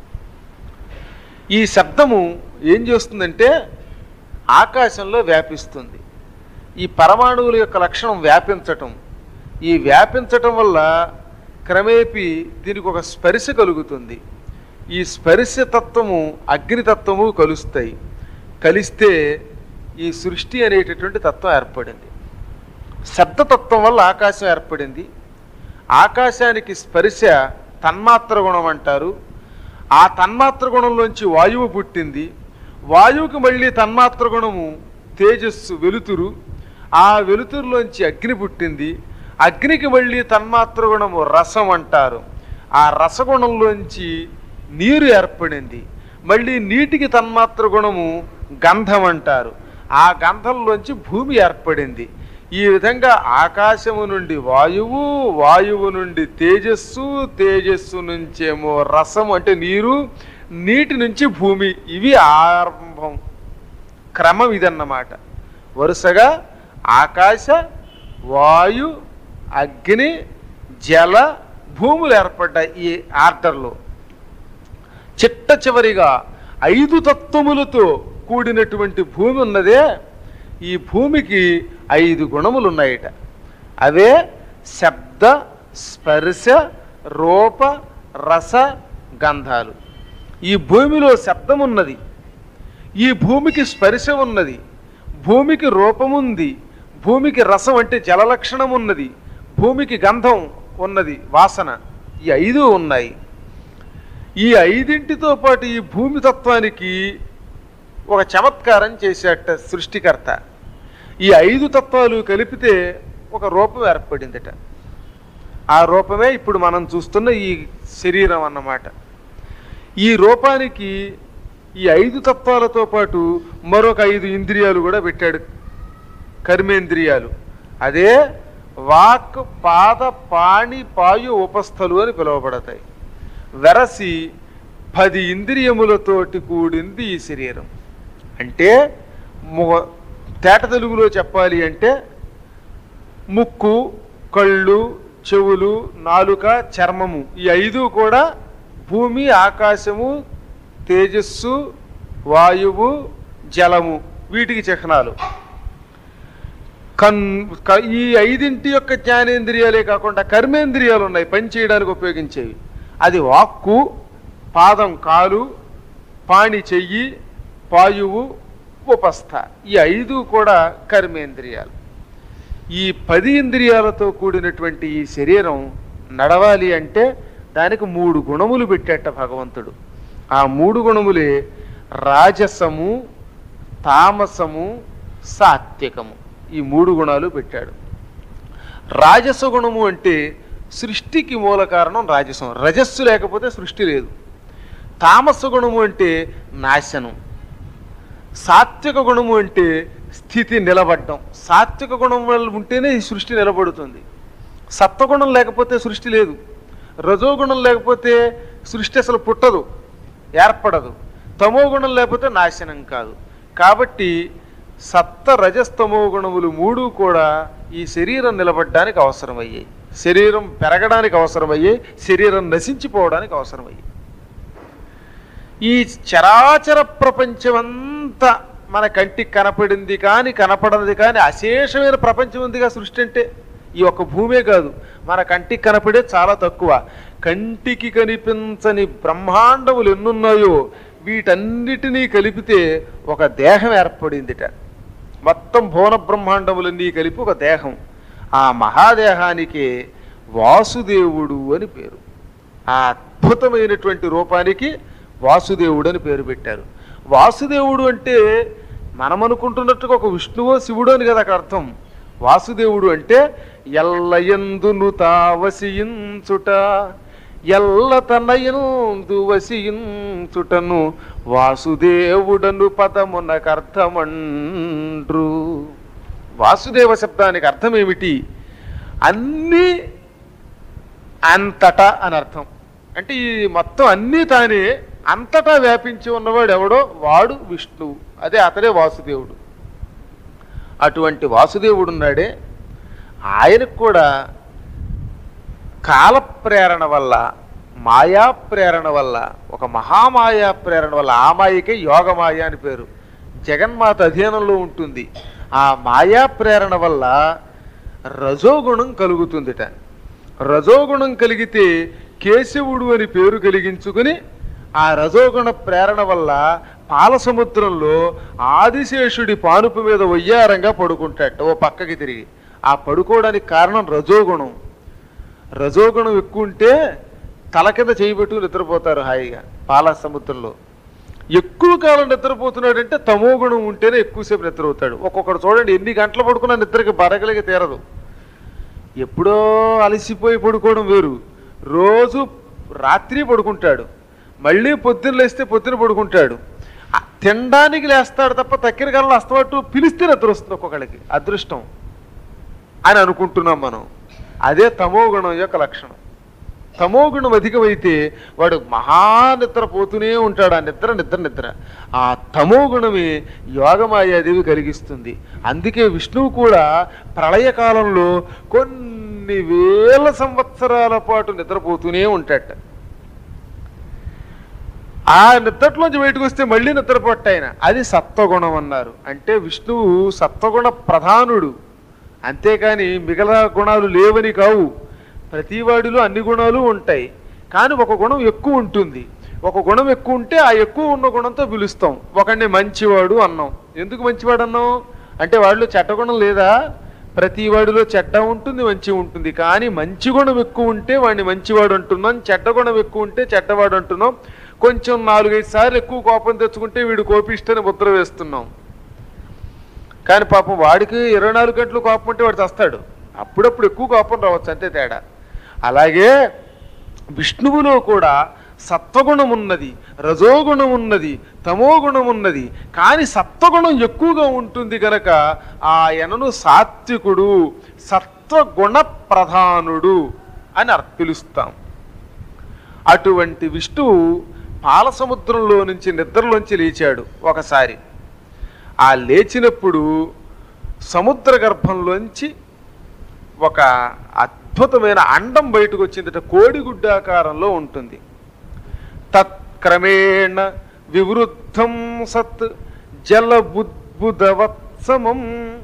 ఈ శబ్దము ఏం చేస్తుందంటే ఆకాశంలో వ్యాపిస్తుంది ఈ పరమాణువుల యొక్క లక్షణం వ్యాపించటం ఈ వ్యాపించటం వల్ల క్రమేపీ దీనికి ఒక స్పర్శ కలుగుతుంది ఈ స్పర్శ తత్వము అగ్నితత్వము కలుస్తాయి కలిస్తే ఈ సృష్టి అనేటటువంటి తత్వం ఏర్పడింది శబ్దతత్వం వల్ల ఆకాశం ఏర్పడింది ఆకాశానికి స్పర్శ తన్మాత్ర గుణం అంటారు ఆ తన్మాత్ర గుణంలోంచి వాయువు పుట్టింది వాయువుకి మళ్ళీ తన్మాత్ర గుణము తేజస్సు వెలుతురు ఆ వెలుతురులోంచి అగ్ని పుట్టింది అగ్నికి మళ్ళీ తన్మాత్ర గుణము రసం అంటారు ఆ రసగుణంలోంచి నీరు ఏర్పడింది మళ్ళీ నీటికి తన్మాత్ర గుణము గంధం అంటారు ఆ గంధంలోంచి భూమి ఏర్పడింది ఈ విధంగా ఆకాశము నుండి వాయువు వాయువు నుండి తేజస్సు తేజస్సు నుంచేమో రసం అంటే నీరు నీటి నుంచి భూమి ఇవి ఆరంభం క్రమం ఇదన్నమాట వరుసగా ఆకాశ వాయు అగ్ని జల భూములు ఏర్పడ్డాయి ఈ ఆర్డర్లో చిట్ట చివరిగా ఐదు తత్వములతో కూడినటువంటి భూమి ఉన్నదే ఈ భూమికి ఐదు గుణములు ఉన్నాయట అవే శబ్ద స్పర్శ రూప రస గంధాలు ఈ భూమిలో శబ్దం ఉన్నది ఈ భూమికి స్పర్శ ఉన్నది భూమికి రూపముంది భూమికి రసం అంటే జలలక్షణం ఉన్నది భూమికి గంధం ఉన్నది వాసన ఈ ఐదు ఉన్నాయి ఈ ఐదింటితో పాటు ఈ భూమి తత్వానికి ఒక చమత్కారం చేసేట సృష్టికర్త ఈ ఐదు తత్వాలు కలిపితే ఒక రూపం ఏర్పడిందట ఆ రూపమే ఇప్పుడు మనం చూస్తున్న ఈ శరీరం అన్నమాట ఈ రూపానికి ఈ ఐదు తత్వాలతో పాటు మరొక ఐదు ఇంద్రియాలు కూడా పెట్టాడు కర్మేంద్రియాలు అదే వాక్ పాద పాణి పాయు ఉపస్థలు అని పిలువబడతాయి వెరసి పది ఇంద్రియములతోటి కూడింది ఈ శరీరం అంటే ము- తేట తెలుగులో చెప్పాలి అంటే ముక్కు కళ్ళు చెవులు నాలుక చర్మము ఈ ఐదు కూడా భూమి ఆకాశము తేజస్సు వాయువు జలము వీటికి చిహ్నాలు కన్ క- ఈ ఐదింటి యొక్క జ్ఞానేంద్రియాలే కాకుండా కర్మేంద్రియాలు ఉన్నాయి పని చేయడానికి ఉపయోగించేవి అది వాక్కు పాదం కాలు పాణి చెయ్యి పాయువు ఉపస్థ ఈ ఐదు కూడా కర్మేంద్రియాలు ఈ పది ఇంద్రియాలతో కూడినటువంటి ఈ శరీరం నడవాలి అంటే దానికి మూడు గుణములు పెట్టేట భగవంతుడు ఆ మూడు గుణములే రాజసము తామసము సాత్వికము ఈ మూడు గుణాలు పెట్టాడు రాజస గుణము అంటే సృష్టికి మూల కారణం రాజసం రజస్సు లేకపోతే సృష్టి లేదు తామస గుణము అంటే నాశనం సాత్విక గుణము అంటే స్థితి నిలబడ్డం సాత్విక గుణం వల్ల ఉంటేనే ఈ సృష్టి నిలబడుతుంది సత్వగుణం లేకపోతే సృష్టి లేదు రజోగుణం లేకపోతే సృష్టి అసలు పుట్టదు ఏర్పడదు తమో గుణం లేకపోతే నాశనం కాదు కాబట్టి సప్త రజస్తమో గుణములు మూడు కూడా ఈ శరీరం నిలబడడానికి అవసరమయ్యాయి శరీరం పెరగడానికి అవసరమయ్యాయి శరీరం నశించిపోవడానికి అవసరమయ్యాయి ఈ చరాచర ప్రపంచమంతా మన కంటికి కనపడింది కానీ కనపడనిది కానీ అశేషమైన ప్రపంచం ఉందిగా సృష్టి అంటే ఈ ఒక్క భూమే కాదు మన కంటికి కనపడే చాలా తక్కువ కంటికి కనిపించని బ్రహ్మాండములు ఎన్నున్నాయో వీటన్నిటినీ కలిపితే ఒక దేహం ఏర్పడిందిట మొత్తం భువన బ్రహ్మాండములన్నీ కలిపి ఒక దేహం ఆ మహాదేహానికి వాసుదేవుడు అని పేరు ఆ అద్భుతమైనటువంటి రూపానికి వాసుదేవుడు అని పేరు పెట్టారు వాసుదేవుడు అంటే మనం అనుకుంటున్నట్టుగా ఒక విష్ణువో శివుడు అని కదా అక్కడ అర్థం వాసుదేవుడు అంటే ఎల్లయందును తావసించుట ఎల్ల తనయందు వసించుటను వాసుదేవుడను పదమునకర్థమండ్రు వాసుదేవ శబ్దానికి అర్థం ఏమిటి అన్నీ అంతటా అని అర్థం అంటే ఈ మొత్తం అన్నీ తానే అంతటా వ్యాపించి ఉన్నవాడు ఎవడో వాడు విష్ణువు అదే అతడే వాసుదేవుడు అటువంటి వాసుదేవుడు ఉన్నాడే ఆయనకు కూడా కాల ప్రేరణ వల్ల మాయా ప్రేరణ వల్ల ఒక మహామాయా ప్రేరణ వల్ల ఆ మాయకే యోగమాయ అని పేరు జగన్మాత అధీనంలో ఉంటుంది ఆ మాయా ప్రేరణ వల్ల రజోగుణం కలుగుతుందిట రజోగుణం కలిగితే కేశవుడు అని పేరు కలిగించుకుని ఆ రజోగుణ ప్రేరణ వల్ల పాల సముద్రంలో ఆదిశేషుడి పానుపు మీద వయ్యారంగా పడుకుంటాట ఓ పక్కకి తిరిగి ఆ పడుకోవడానికి కారణం రజోగుణం రజోగుణం ఎక్కువ ఉంటే తల కింద చేయబెట్టు నిద్రపోతారు హాయిగా పాల సముద్రంలో ఎక్కువ కాలం నిద్రపోతున్నాడంటే తమో గుణం ఉంటేనే ఎక్కువసేపు నిద్రపోతాడు ఒక్కొక్కడు చూడండి ఎన్ని గంటలు పడుకున్నా నిద్రకి బరగలిగి తీరదు ఎప్పుడో అలసిపోయి పడుకోవడం వేరు రోజు రాత్రి పడుకుంటాడు మళ్ళీ పొద్దున్న లేస్తే పొద్దున పడుకుంటాడు ఆ తినడానికి లేస్తాడు తప్ప తక్కిన కాలంలో అస్తమట్టు పిలిస్తే నిద్ర వస్తుంది ఒక్కొక్కడికి అదృష్టం అని అనుకుంటున్నాం మనం అదే తమో గుణం యొక్క లక్షణం తమో గుణం అధికమైతే వాడు మహా నిద్ర పోతూనే ఉంటాడు ఆ నిద్ర నిద్ర నిద్ర ఆ తమో గుణమే యోగమాయాదేవి కలిగిస్తుంది అందుకే విష్ణువు కూడా ప్రళయకాలంలో కొన్ని వేల సంవత్సరాల పాటు నిద్రపోతూనే ఉంటాడట ఆ నిద్రలోంచి బయటకు వస్తే మళ్ళీ నిద్రపోట్ట ఆయన అది సత్వగుణం అన్నారు అంటే విష్ణువు సత్వగుణ ప్రధానుడు అంతేకాని మిగతా గుణాలు లేవని కావు ప్రతి వాడిలో అన్ని గుణాలు ఉంటాయి కానీ ఒక గుణం ఎక్కువ ఉంటుంది ఒక గుణం ఎక్కువ ఉంటే ఆ ఎక్కువ ఉన్న గుణంతో పిలుస్తాం ఒకడిని మంచివాడు అన్నాం ఎందుకు మంచివాడు అన్నాం అంటే వాడిలో చెడ్డ గుణం లేదా ప్రతి వాడిలో చెడ్డ ఉంటుంది మంచి ఉంటుంది కానీ మంచి గుణం ఎక్కువ ఉంటే వాడిని మంచివాడు అంటున్నాం చెడ్డ గుణం ఎక్కువ ఉంటే చెడ్డవాడు అంటున్నాం కొంచెం నాలుగైదు సార్లు ఎక్కువ కోపం తెచ్చుకుంటే వీడు కోపిష్టని ముద్ర వేస్తున్నాం కానీ పాపం వాడికి ఇరవై నాలుగు గంటలు కోపం ఉంటే వాడు చస్తాడు అప్పుడప్పుడు ఎక్కువ కోపం రావచ్చు అంతే తేడా అలాగే విష్ణువులో కూడా సత్వగుణం ఉన్నది రజోగుణం ఉన్నది తమోగుణం ఉన్నది కానీ సత్వగుణం ఎక్కువగా ఉంటుంది గనక ఆయనను సాత్వికుడు సత్వగుణ ప్రధానుడు అని అర్థ పిలుస్తాం అటువంటి విష్ణువు పాలసముద్రంలో నుంచి నిద్రలోంచి లేచాడు ఒకసారి ఆ లేచినప్పుడు సముద్ర గర్భంలోంచి ఒక అద్భుతమైన అండం బయటకు వచ్చిందట కోడిగుడ్డాకారంలో ఉంటుంది తత్క్రమేణ వివృద్ధం సత్ జలబుద్బుదవత్సమం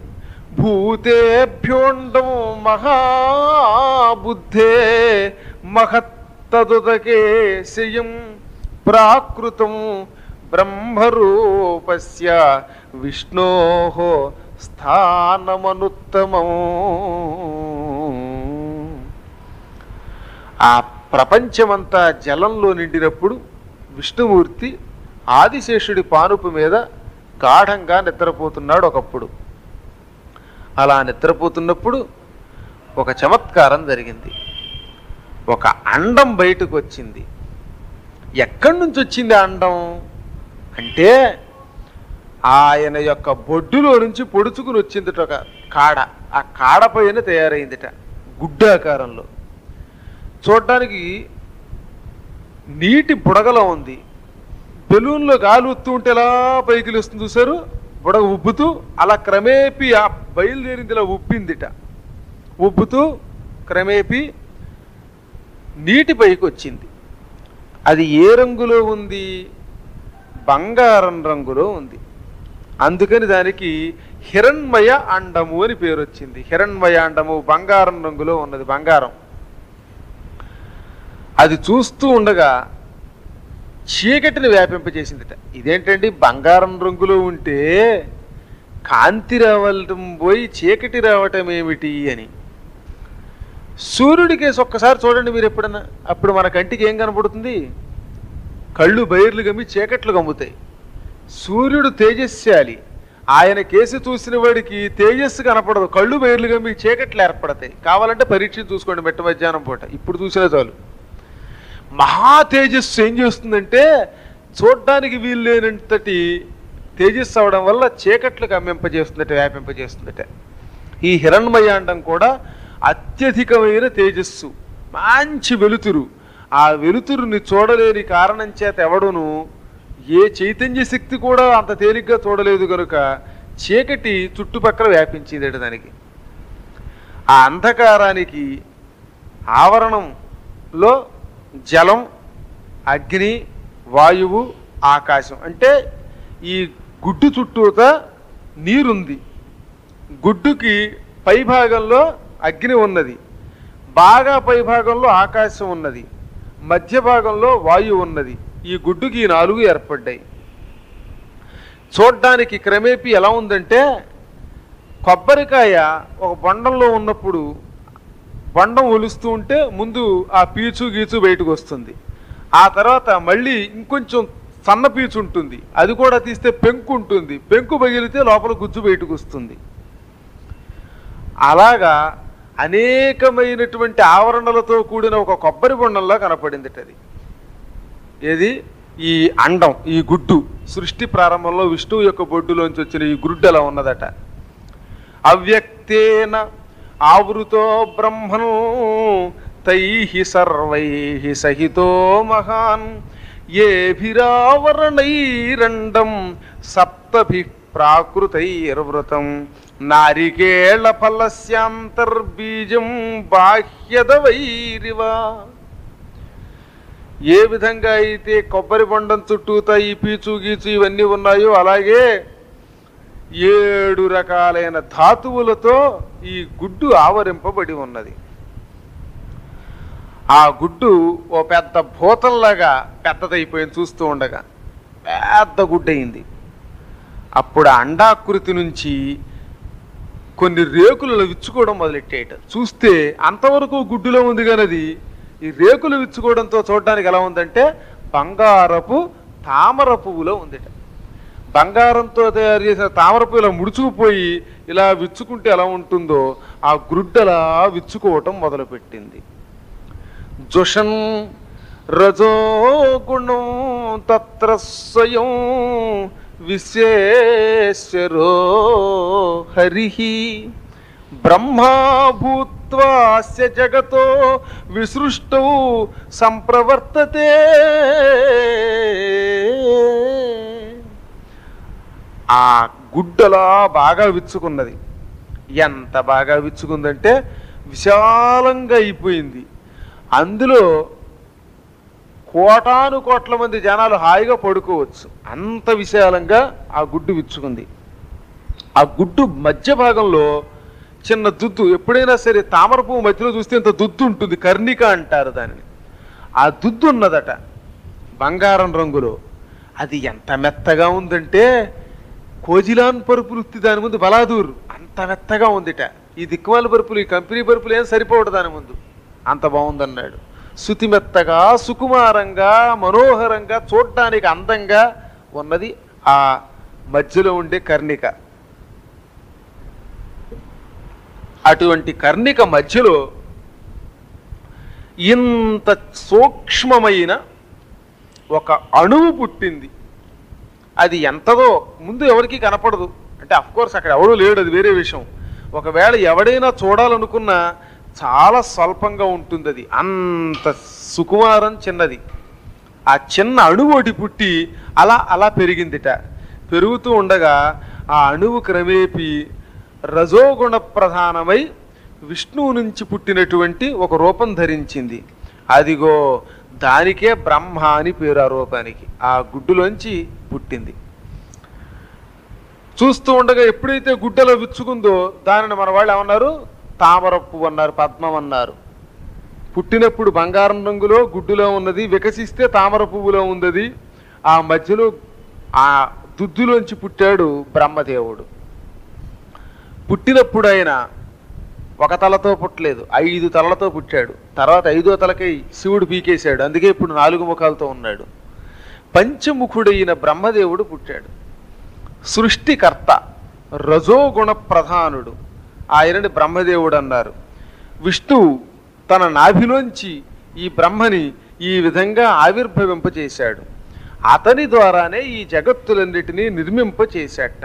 భూతేభ్యోండం మహాబుద్ధే మహత్తదుదకే శయం ప్రాకృతం బ్రహ్మరూపస్య విష్ణో స్థానమనుత్తమం ఆ ప్రపంచమంతా జలంలో నిండినప్పుడు విష్ణుమూర్తి ఆదిశేషుడి పానుపు మీద గాఢంగా నిద్రపోతున్నాడు ఒకప్పుడు అలా నిద్రపోతున్నప్పుడు ఒక చమత్కారం జరిగింది ఒక అండం బయటకు వచ్చింది ఎక్కడి నుంచి వచ్చింది ఆ అండం అంటే ఆయన యొక్క బొడ్డులో నుంచి పొడుచుకుని వచ్చిందిట ఒక కాడ ఆ కాడ పైన తయారైందిట గుడ్డాకారంలో చూడ్డానికి నీటి బుడగలో ఉంది బెలూన్లో గాలి వస్తూ ఉంటే ఎలా పైకి లేస్తుంది చూసారు బుడగ ఉబ్బుతూ అలా క్రమేపీ ఆ బయలుదేరింది ఇలా ఉబ్బిందిట ఉబ్బుతూ క్రమేపీ నీటి పైకి వచ్చింది అది ఏ రంగులో ఉంది బంగారం రంగులో ఉంది అందుకని దానికి హిరణ్మయ అండము అని పేరు వచ్చింది హిరణ్మయ అండము బంగారం రంగులో ఉన్నది బంగారం అది చూస్తూ ఉండగా చీకటిని వ్యాపింపజేసిందిట ఇదేంటండి బంగారం రంగులో ఉంటే కాంతి రావటం పోయి చీకటి రావటం ఏమిటి అని సూర్యుడి కేసు ఒక్కసారి చూడండి మీరు ఎప్పుడన్నా అప్పుడు మన కంటికి ఏం కనపడుతుంది కళ్ళు బయర్లు గమ్మి చీకట్లు గమ్ముతాయి సూర్యుడు తేజస్శాలి ఆయన కేసు చూసిన వాడికి తేజస్సు కనపడదు కళ్ళు బయర్లు గమ్మి చీకట్లు ఏర్పడతాయి కావాలంటే పరీక్ష చూసుకోండి మెట్ట మధ్యాహ్నం పూట ఇప్పుడు చూసినా చాలు మహా తేజస్సు ఏం చేస్తుందంటే చూడ్డానికి వీలు లేనంతటి తేజస్సు అవడం వల్ల చీకట్లు గమ్మింపజేస్తుందట వ్యాపింపజేస్తుందట ఈ హిరణ్మయాండం కూడా అత్యధికమైన తేజస్సు మంచి వెలుతురు ఆ వెలుతురుని చూడలేని కారణం చేత ఎవడును ఏ చైతన్య శక్తి కూడా అంత తేలిగ్గా చూడలేదు కనుక చీకటి చుట్టుపక్కల వ్యాపించిందట దానికి ఆ అంధకారానికి ఆవరణంలో జలం అగ్ని వాయువు ఆకాశం అంటే ఈ గుడ్డు చుట్టూత నీరుంది గుడ్డుకి పై భాగంలో అగ్ని ఉన్నది బాగా పై భాగంలో ఆకాశం ఉన్నది మధ్య భాగంలో వాయువు ఉన్నది ఈ గుడ్డుకి ఈ నాలుగు ఏర్పడ్డాయి చూడ్డానికి క్రమేపీ ఎలా ఉందంటే కొబ్బరికాయ ఒక బొండంలో ఉన్నప్పుడు బొండం ఒలుస్తూ ఉంటే ముందు ఆ పీచు గీచు బయటకు వస్తుంది ఆ తర్వాత మళ్ళీ ఇంకొంచెం సన్న పీచు ఉంటుంది అది కూడా తీస్తే పెంకు ఉంటుంది పెంకు పగిలితే లోపల గుజ్జు బయటకు వస్తుంది అలాగా అనేకమైనటువంటి ఆవరణలతో కూడిన ఒక కొబ్బరి బొండంలా కనపడింది అది ఏది ఈ అండం ఈ గుడ్డు సృష్టి ప్రారంభంలో విష్ణువు యొక్క బొడ్డులోంచి వచ్చిన ఈ గుడ్డు అలా ఉన్నదట అవ్యక్తేన ఆవృతో బ్రహ్మను తై సర్వై సహితో మహాన్ ఏభిరావరణైరండం సప్తభి ప్రాకృతైర్వృతం నారికేళ ఫలస్యాంతర్బీజం బాహ్యదవైరివా ఏ విధంగా అయితే కొబ్బరి బొండం చుట్టూతా ఈ పీచు గీచు ఇవన్నీ ఉన్నాయో అలాగే ఏడు రకాలైన ధాతువులతో ఈ గుడ్డు ఆవరింపబడి ఉన్నది ఆ గుడ్డు ఓ పెద్ద భూతంలాగా పెద్దదైపోయింది చూస్తూ ఉండగా పెద్ద గుడ్డు అయింది అప్పుడు ఆ అండాకృతి నుంచి కొన్ని రేకులలో విచ్చుకోవడం మొదలెట్టేయట చూస్తే అంతవరకు గుడ్డులో ఉంది కానీ అది ఈ రేకులు విచ్చుకోవడంతో చూడడానికి ఎలా ఉందంటే బంగారపు తామర పువ్వులో ఉందిట బంగారంతో తయారు చేసిన తామర పువ్వు ఇలా ముడుచుకుపోయి ఇలా విచ్చుకుంటే ఎలా ఉంటుందో ఆ గ్రుడ్డలా విచ్చుకోవటం మొదలుపెట్టింది జుషన్ రజోగుణం తత్ర స్వయం విశ్వేశ్వరో హరి బ్రహ్మా భూత్వాస్య జగతో విసృష్టౌ సంప్రవర్తతే ఆ గుడ్డలా బాగా విచ్చుకున్నది ఎంత బాగా విచ్చుకుందంటే విశాలంగా అయిపోయింది అందులో కోటాను కోట్ల మంది జనాలు హాయిగా పడుకోవచ్చు అంత విశాలంగా ఆ గుడ్డు విచ్చుకుంది ఆ గుడ్డు మధ్య భాగంలో చిన్న దుద్దు ఎప్పుడైనా సరే తామర పువ్వు మధ్యలో చూస్తే ఇంత దుద్దు ఉంటుంది కర్ణిక అంటారు దానిని ఆ దుద్దు ఉన్నదట బంగారం రంగులో అది ఎంత మెత్తగా ఉందంటే కోజిలాన్ పరుపులు ఉత్తి దాని ముందు బలాదూర్ అంత మెత్తగా ఉందిట ఈ దిక్కుమాల పరుపులు ఈ కంపెనీ పరుపులు ఏం సరిపోవడు దాని ముందు అంత బాగుందన్నాడు శృతి మెత్తగా సుకుమారంగా మనోహరంగా చూడటానికి అందంగా ఉన్నది ఆ మధ్యలో ఉండే కర్ణిక అటువంటి కర్ణిక మధ్యలో ఇంత సూక్ష్మమైన ఒక అణువు పుట్టింది అది ఎంతదో ముందు ఎవరికి కనపడదు అంటే కోర్స్ అక్కడ ఎవడూ లేడు అది వేరే విషయం ఒకవేళ ఎవడైనా చూడాలనుకున్నా చాలా స్వల్పంగా ఉంటుంది అది అంత సుకుమారం చిన్నది ఆ చిన్న అణువు ఒకటి పుట్టి అలా అలా పెరిగిందిట పెరుగుతూ ఉండగా ఆ అణువు క్రమేపీ రజోగుణ ప్రధానమై విష్ణువు నుంచి పుట్టినటువంటి ఒక రూపం ధరించింది అదిగో దానికే బ్రహ్మ అని పేరు ఆ రూపానికి ఆ గుడ్డులోంచి పుట్టింది చూస్తూ ఉండగా ఎప్పుడైతే గుడ్డలో విచ్చుకుందో దానిని మన వాళ్ళు ఏమన్నారు తామర పువ్వు అన్నారు పద్మం అన్నారు పుట్టినప్పుడు బంగారం రంగులో గుడ్డులో ఉన్నది వికసిస్తే తామర పువ్వులో ఉన్నది ఆ మధ్యలో ఆ దుద్దులోంచి పుట్టాడు బ్రహ్మదేవుడు పుట్టినప్పుడు ఆయన ఒక తలతో పుట్టలేదు ఐదు తలలతో పుట్టాడు తర్వాత ఐదో తలకై శివుడు పీకేశాడు అందుకే ఇప్పుడు నాలుగు ముఖాలతో ఉన్నాడు పంచముఖుడైన బ్రహ్మదేవుడు పుట్టాడు సృష్టికర్త రజోగుణ ప్రధానుడు ఆయనని బ్రహ్మదేవుడు అన్నారు విష్ణువు తన నాభిలోంచి ఈ బ్రహ్మని ఈ విధంగా ఆవిర్భవింపచేశాడు అతని ద్వారానే ఈ జగత్తులన్నిటినీ నిర్మింపచేశాట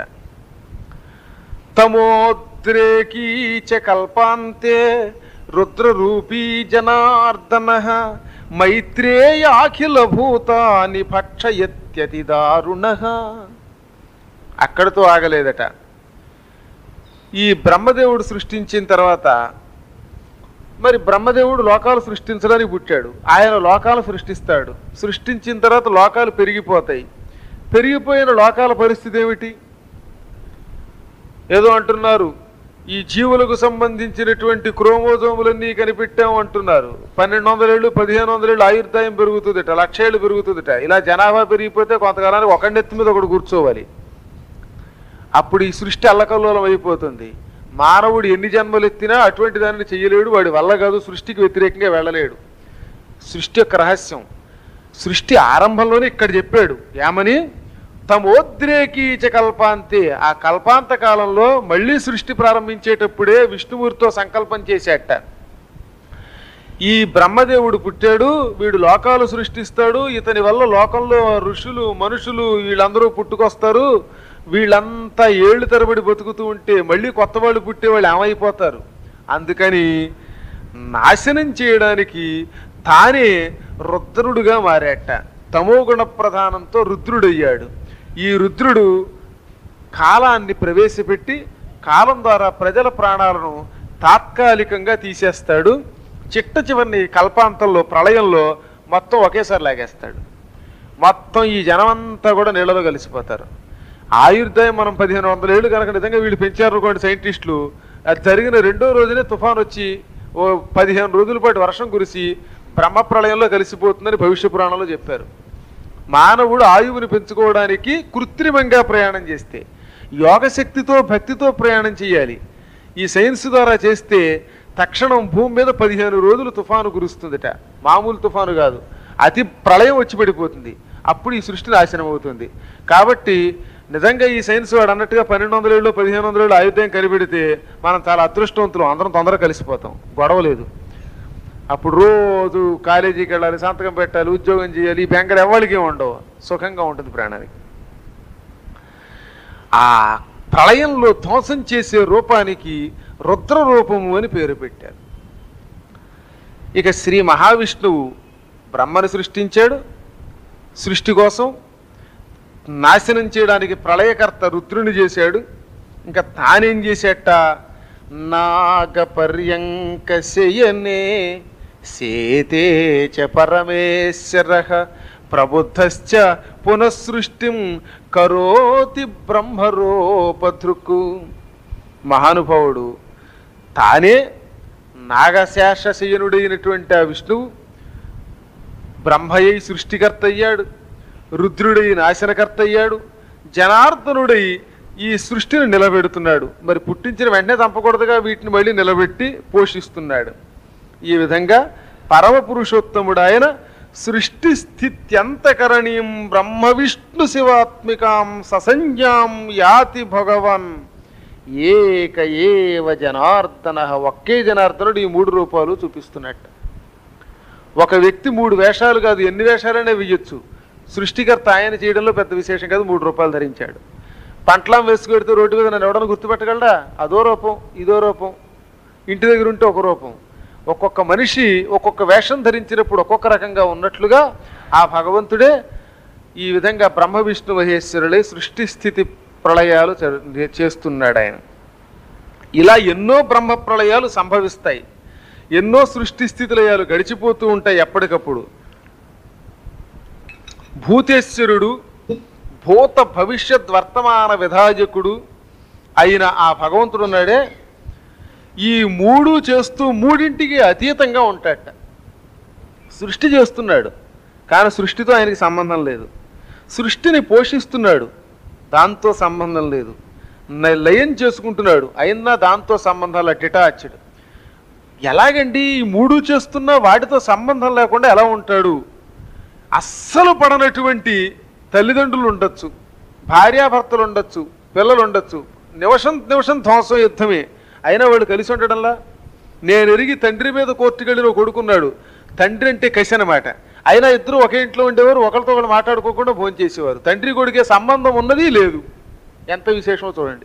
తమోద్రేకీ చ కల్పాంతే రుద్రరూపీ జనార్దన మైత్రేయాఖిల భూతాని భక్షయత్యతి దారుణ అక్కడితో ఆగలేదట ఈ బ్రహ్మదేవుడు సృష్టించిన తర్వాత మరి బ్రహ్మదేవుడు లోకాలు సృష్టించడానికి పుట్టాడు ఆయన లోకాలు సృష్టిస్తాడు సృష్టించిన తర్వాత లోకాలు పెరిగిపోతాయి పెరిగిపోయిన లోకాల పరిస్థితి ఏమిటి ఏదో అంటున్నారు ఈ జీవులకు సంబంధించినటువంటి క్రోమోజోములన్నీ కనిపెట్టాం అంటున్నారు పన్నెండు వందల ఏళ్ళు పదిహేను వందల ఏళ్ళు ఆయుర్దాయం పెరుగుతుందట లక్ష ఏళ్ళు పెరుగుతుందట ఇలా జనాభా పెరిగిపోతే కొంతకాలానికి ఒకటి మీద ఒకటి కూర్చోవాలి అప్పుడు ఈ సృష్టి అల్లకల్లోలం అయిపోతుంది మానవుడు ఎన్ని జన్మలు ఎత్తినా అటువంటి దానిని చెయ్యలేడు వాడి వల్ల కాదు సృష్టికి వ్యతిరేకంగా వెళ్ళలేడు సృష్టి యొక్క రహస్యం సృష్టి ఆరంభంలోనే ఇక్కడ చెప్పాడు ఏమని తమోద్రేకీచ కల్పాంతే ఆ కల్పాంత కాలంలో మళ్ళీ సృష్టి ప్రారంభించేటప్పుడే విష్ణుమూర్తితో సంకల్పం చేశాట ఈ బ్రహ్మదేవుడు పుట్టాడు వీడు లోకాలు సృష్టిస్తాడు ఇతని వల్ల లోకంలో ఋషులు మనుషులు వీళ్ళందరూ పుట్టుకొస్తారు వీళ్ళంతా ఏళ్ళు తరబడి బతుకుతూ ఉంటే మళ్ళీ కొత్త వాళ్ళు పుట్టే వాళ్ళు ఏమైపోతారు అందుకని నాశనం చేయడానికి తానే రుద్రుడుగా మారాట తమోగుణ ప్రధానంతో రుద్రుడయ్యాడు ఈ రుద్రుడు కాలాన్ని ప్రవేశపెట్టి కాలం ద్వారా ప్రజల ప్రాణాలను తాత్కాలికంగా తీసేస్తాడు చిట్ట చివరిని కల్పాంతంలో ప్రళయంలో మొత్తం ఒకేసారి లాగేస్తాడు మొత్తం ఈ జనమంతా కూడా నీళ్ళలో కలిసిపోతారు ఆయుర్దాయం మనం పదిహేను వందల ఏళ్ళు కనుక నిజంగా వీళ్ళు పెంచారు అనుకోండి సైంటిస్టులు అది జరిగిన రెండో రోజునే తుఫాన్ వచ్చి ఓ పదిహేను రోజుల పాటు వర్షం కురిసి బ్రహ్మ ప్రళయంలో కలిసిపోతుందని భవిష్య పురాణంలో చెప్పారు మానవుడు ఆయువుని పెంచుకోవడానికి కృత్రిమంగా ప్రయాణం చేస్తే యోగశక్తితో భక్తితో ప్రయాణం చేయాలి ఈ సైన్స్ ద్వారా చేస్తే తక్షణం భూమి మీద పదిహేను రోజులు తుఫాను కురుస్తుందట మామూలు తుఫాను కాదు అతి ప్రళయం వచ్చి పడిపోతుంది అప్పుడు ఈ సృష్టి నాశనం అవుతుంది కాబట్టి నిజంగా ఈ సైన్స్ వాడు అన్నట్టుగా పన్నెండు వందల ఏళ్ళు పదిహేను వందల ఏళ్ళు ఆయుర్దాయం కనిపెడితే మనం చాలా అదృష్టవంతులు అందరం తొందరగా కలిసిపోతాం గొడవ లేదు అప్పుడు రోజు కాలేజీకి వెళ్ళాలి సంతకం పెట్టాలి ఉద్యోగం చేయాలి ఈ బెంగర్ ఎవరికి ఉండవు సుఖంగా ఉంటుంది ప్రాణానికి ఆ ప్రళయంలో ధ్వంసం చేసే రూపానికి రుద్ర రూపము అని పేరు పెట్టారు ఇక శ్రీ మహావిష్ణువు బ్రహ్మను సృష్టించాడు సృష్టి కోసం నాశనం చేయడానికి ప్రళయకర్త రుద్రుని చేశాడు ఇంకా తానేం చేసేట నాగపర్యంక శయనే సేతే చ పరమేశ్వర ప్రబుద్ధశ్చ పునఃసృష్టిం కరోతి బ్రహ్మరూపధృక్కు మహానుభావుడు తానే నాగశేషశయనుడైనటువంటి ఆ విష్ణువు బ్రహ్మయ్య సృష్టికర్త అయ్యాడు రుద్రుడై నాశనకర్త అయ్యాడు జనార్దనుడై ఈ సృష్టిని నిలబెడుతున్నాడు మరి పుట్టించిన వెంటనే చంపకూడదుగా వీటిని మళ్ళీ నిలబెట్టి పోషిస్తున్నాడు ఈ విధంగా పరమ పురుషోత్తముడు ఆయన సృష్టి స్థిత్యంతకరణీయం బ్రహ్మ విష్ణు శివాత్మికాం ససంజ్ఞాం యాతి భగవన్ ఏక ఏవ జనార్దన ఒకే జనార్దనుడు ఈ మూడు రూపాలు చూపిస్తున్నట్టు ఒక వ్యక్తి మూడు వేషాలు కాదు ఎన్ని వేషాలనే వేయొచ్చు సృష్టికర్త ఆయన చేయడంలో పెద్ద విశేషం కాదు మూడు రూపాయలు ధరించాడు పంటలం వేసుకెడితే రోడ్డు మీద నన్ను ఎవడన్నా గుర్తుపెట్టగలడా అదో రూపం ఇదో రూపం ఇంటి దగ్గర ఉంటే ఒక రూపం ఒక్కొక్క మనిషి ఒక్కొక్క వేషం ధరించినప్పుడు ఒక్కొక్క రకంగా ఉన్నట్లుగా ఆ భగవంతుడే ఈ విధంగా బ్రహ్మ విష్ణు మహేశ్వరులే సృష్టి స్థితి ప్రళయాలు చే- చేస్తున్నాడు ఆయన ఇలా ఎన్నో బ్రహ్మ ప్రళయాలు సంభవిస్తాయి ఎన్నో సృష్టి స్థితిలయాలు గడిచిపోతూ ఉంటాయి ఎప్పటికప్పుడు భూతేశ్వరుడు భూత భవిష్యత్ వర్తమాన విధాయకుడు అయిన ఆ భగవంతుడు ఉన్నాడే ఈ మూడు చేస్తూ మూడింటికి అతీతంగా ఉంటాడట సృష్టి చేస్తున్నాడు కానీ సృష్టితో ఆయనకి సంబంధం లేదు సృష్టిని పోషిస్తున్నాడు దాంతో సంబంధం లేదు న- లయం చేసుకుంటున్నాడు అయినా దాంతో సంబంధాలు డిటాచ్డ్ ఎలాగండి ఈ మూడు చేస్తున్నా వాటితో సంబంధం లేకుండా ఎలా ఉంటాడు అస్సలు పడనటువంటి తల్లిదండ్రులు ఉండొచ్చు భార్యాభర్తలు ఉండొచ్చు పిల్లలు ఉండొచ్చు నిమిషం నిమిషం ధ్వంసం యుద్ధమే అయినా వాడు కలిసి ఉండడంలా నేను ఎరిగి తండ్రి మీద కోర్టుకెళ్ళిన కొడుకున్నాడు తండ్రి అంటే కసి అనమాట అయినా ఇద్దరు ఒకే ఇంట్లో ఉండేవారు ఒకరితో ఒకరు మాట్లాడుకోకుండా భోజనం చేసేవారు తండ్రి కొడుకే సంబంధం ఉన్నది లేదు ఎంత విశేషమో చూడండి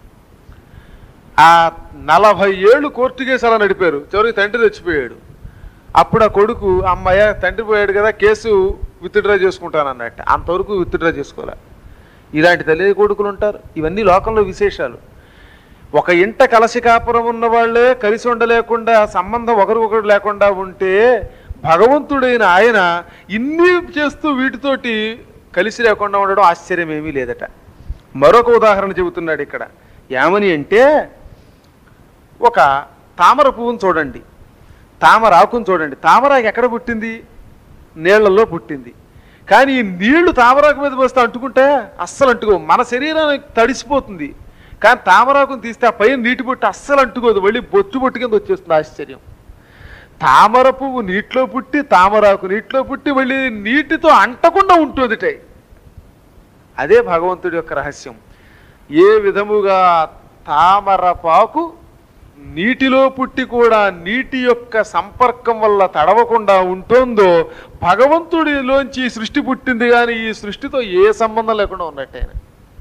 ఆ నలభై ఏళ్ళు కోర్టు కేసు అలా నడిపారు చివరికి తండ్రి చచ్చిపోయాడు అప్పుడు ఆ కొడుకు అమ్మాయ తండ్రి పోయాడు కదా కేసు విత్డ్రా చేసుకుంటానన్నట్టు అంతవరకు విత్డ్రా చేసుకోలే ఇలాంటి తల్లి కొడుకులు ఉంటారు ఇవన్నీ లోకంలో విశేషాలు ఒక ఇంట కలసి కాపురం ఉన్న వాళ్ళే కలిసి ఉండలేకుండా సంబంధం ఒకరికొకరు లేకుండా ఉంటే భగవంతుడైన ఆయన ఇన్ని చేస్తూ వీటితోటి కలిసి లేకుండా ఉండడం ఆశ్చర్యం ఏమీ లేదట మరొక ఉదాహరణ చెబుతున్నాడు ఇక్కడ ఏమని అంటే ఒక తామర పువ్వును చూడండి తామర ఆకును చూడండి తామరాకు ఎక్కడ పుట్టింది నీళ్లలో పుట్టింది కానీ ఈ నీళ్లు తామరాకు మీద పోస్తే అంటుకుంటే అస్సలు అంటుకో మన శరీరానికి తడిసిపోతుంది కానీ తామరాకును తీస్తే ఆ పైన నీటి బొట్టు అస్సలు అంటుకోదు మళ్ళీ బొచ్చు బొట్టు కింద వచ్చేస్తుంది ఆశ్చర్యం తామర పువ్వు నీటిలో పుట్టి తామరాకు నీటిలో పుట్టి మళ్ళీ నీటితో అంటకుండా ఉంటుందిట అదే భగవంతుడి యొక్క రహస్యం ఏ విధముగా తామరపాకు నీటిలో పుట్టి కూడా నీటి యొక్క సంపర్కం వల్ల తడవకుండా ఉంటుందో భగవంతుడిలోంచి ఈ సృష్టి పుట్టింది కానీ ఈ సృష్టితో ఏ సంబంధం లేకుండా ఉన్నట్టు ఆయన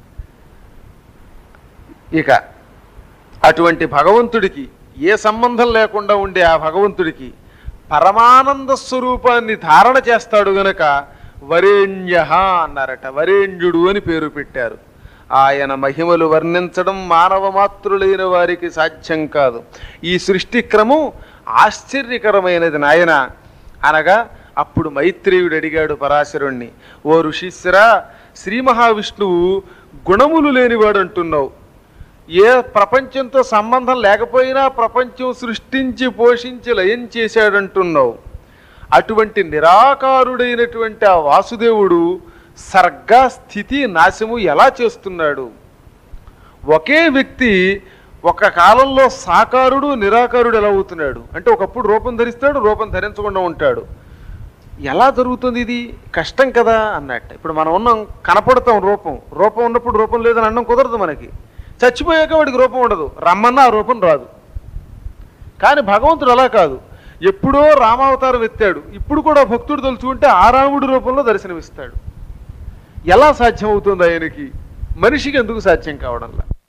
ఇక అటువంటి భగవంతుడికి ఏ సంబంధం లేకుండా ఉండే ఆ భగవంతుడికి పరమానంద స్వరూపాన్ని ధారణ చేస్తాడు గనక వరేణ్య అన్నారట వరేణ్యుడు అని పేరు పెట్టారు ఆయన మహిమలు వర్ణించడం మానవ మాతృలైన వారికి సాధ్యం కాదు ఈ సృష్టి క్రమం ఆశ్చర్యకరమైనది నాయన అనగా అప్పుడు మైత్రేయుడు అడిగాడు పరాశరుణ్ణి ఓ ఋషీశ్వరా శ్రీ మహావిష్ణువు గుణములు లేనివాడు అంటున్నావు ఏ ప్రపంచంతో సంబంధం లేకపోయినా ప్రపంచం సృష్టించి పోషించి లయం చేశాడంటున్నావు అటువంటి నిరాకారుడైనటువంటి ఆ వాసుదేవుడు సర్గ స్థితి నాశము ఎలా చేస్తున్నాడు ఒకే వ్యక్తి ఒక కాలంలో సాకారుడు నిరాకారుడు ఎలా అవుతున్నాడు అంటే ఒకప్పుడు రూపం ధరిస్తాడు రూపం ధరించకుండా ఉంటాడు ఎలా జరుగుతుంది ఇది కష్టం కదా అన్నట్టు ఇప్పుడు మనం ఉన్నాం కనపడతాం రూపం రూపం ఉన్నప్పుడు రూపం లేదని అనడం కుదరదు మనకి చచ్చిపోయాక వాడికి రూపం ఉండదు రమ్మన్నా ఆ రూపం రాదు కానీ భగవంతుడు అలా కాదు ఎప్పుడో రామావతారం ఎత్తాడు ఇప్పుడు కూడా భక్తుడు తలుచుకుంటే ఆ రాముడి రూపంలో దర్శనమిస్తాడు ఎలా సాధ్యం అవుతుంది ఆయనకి మనిషికి ఎందుకు సాధ్యం కావడంలా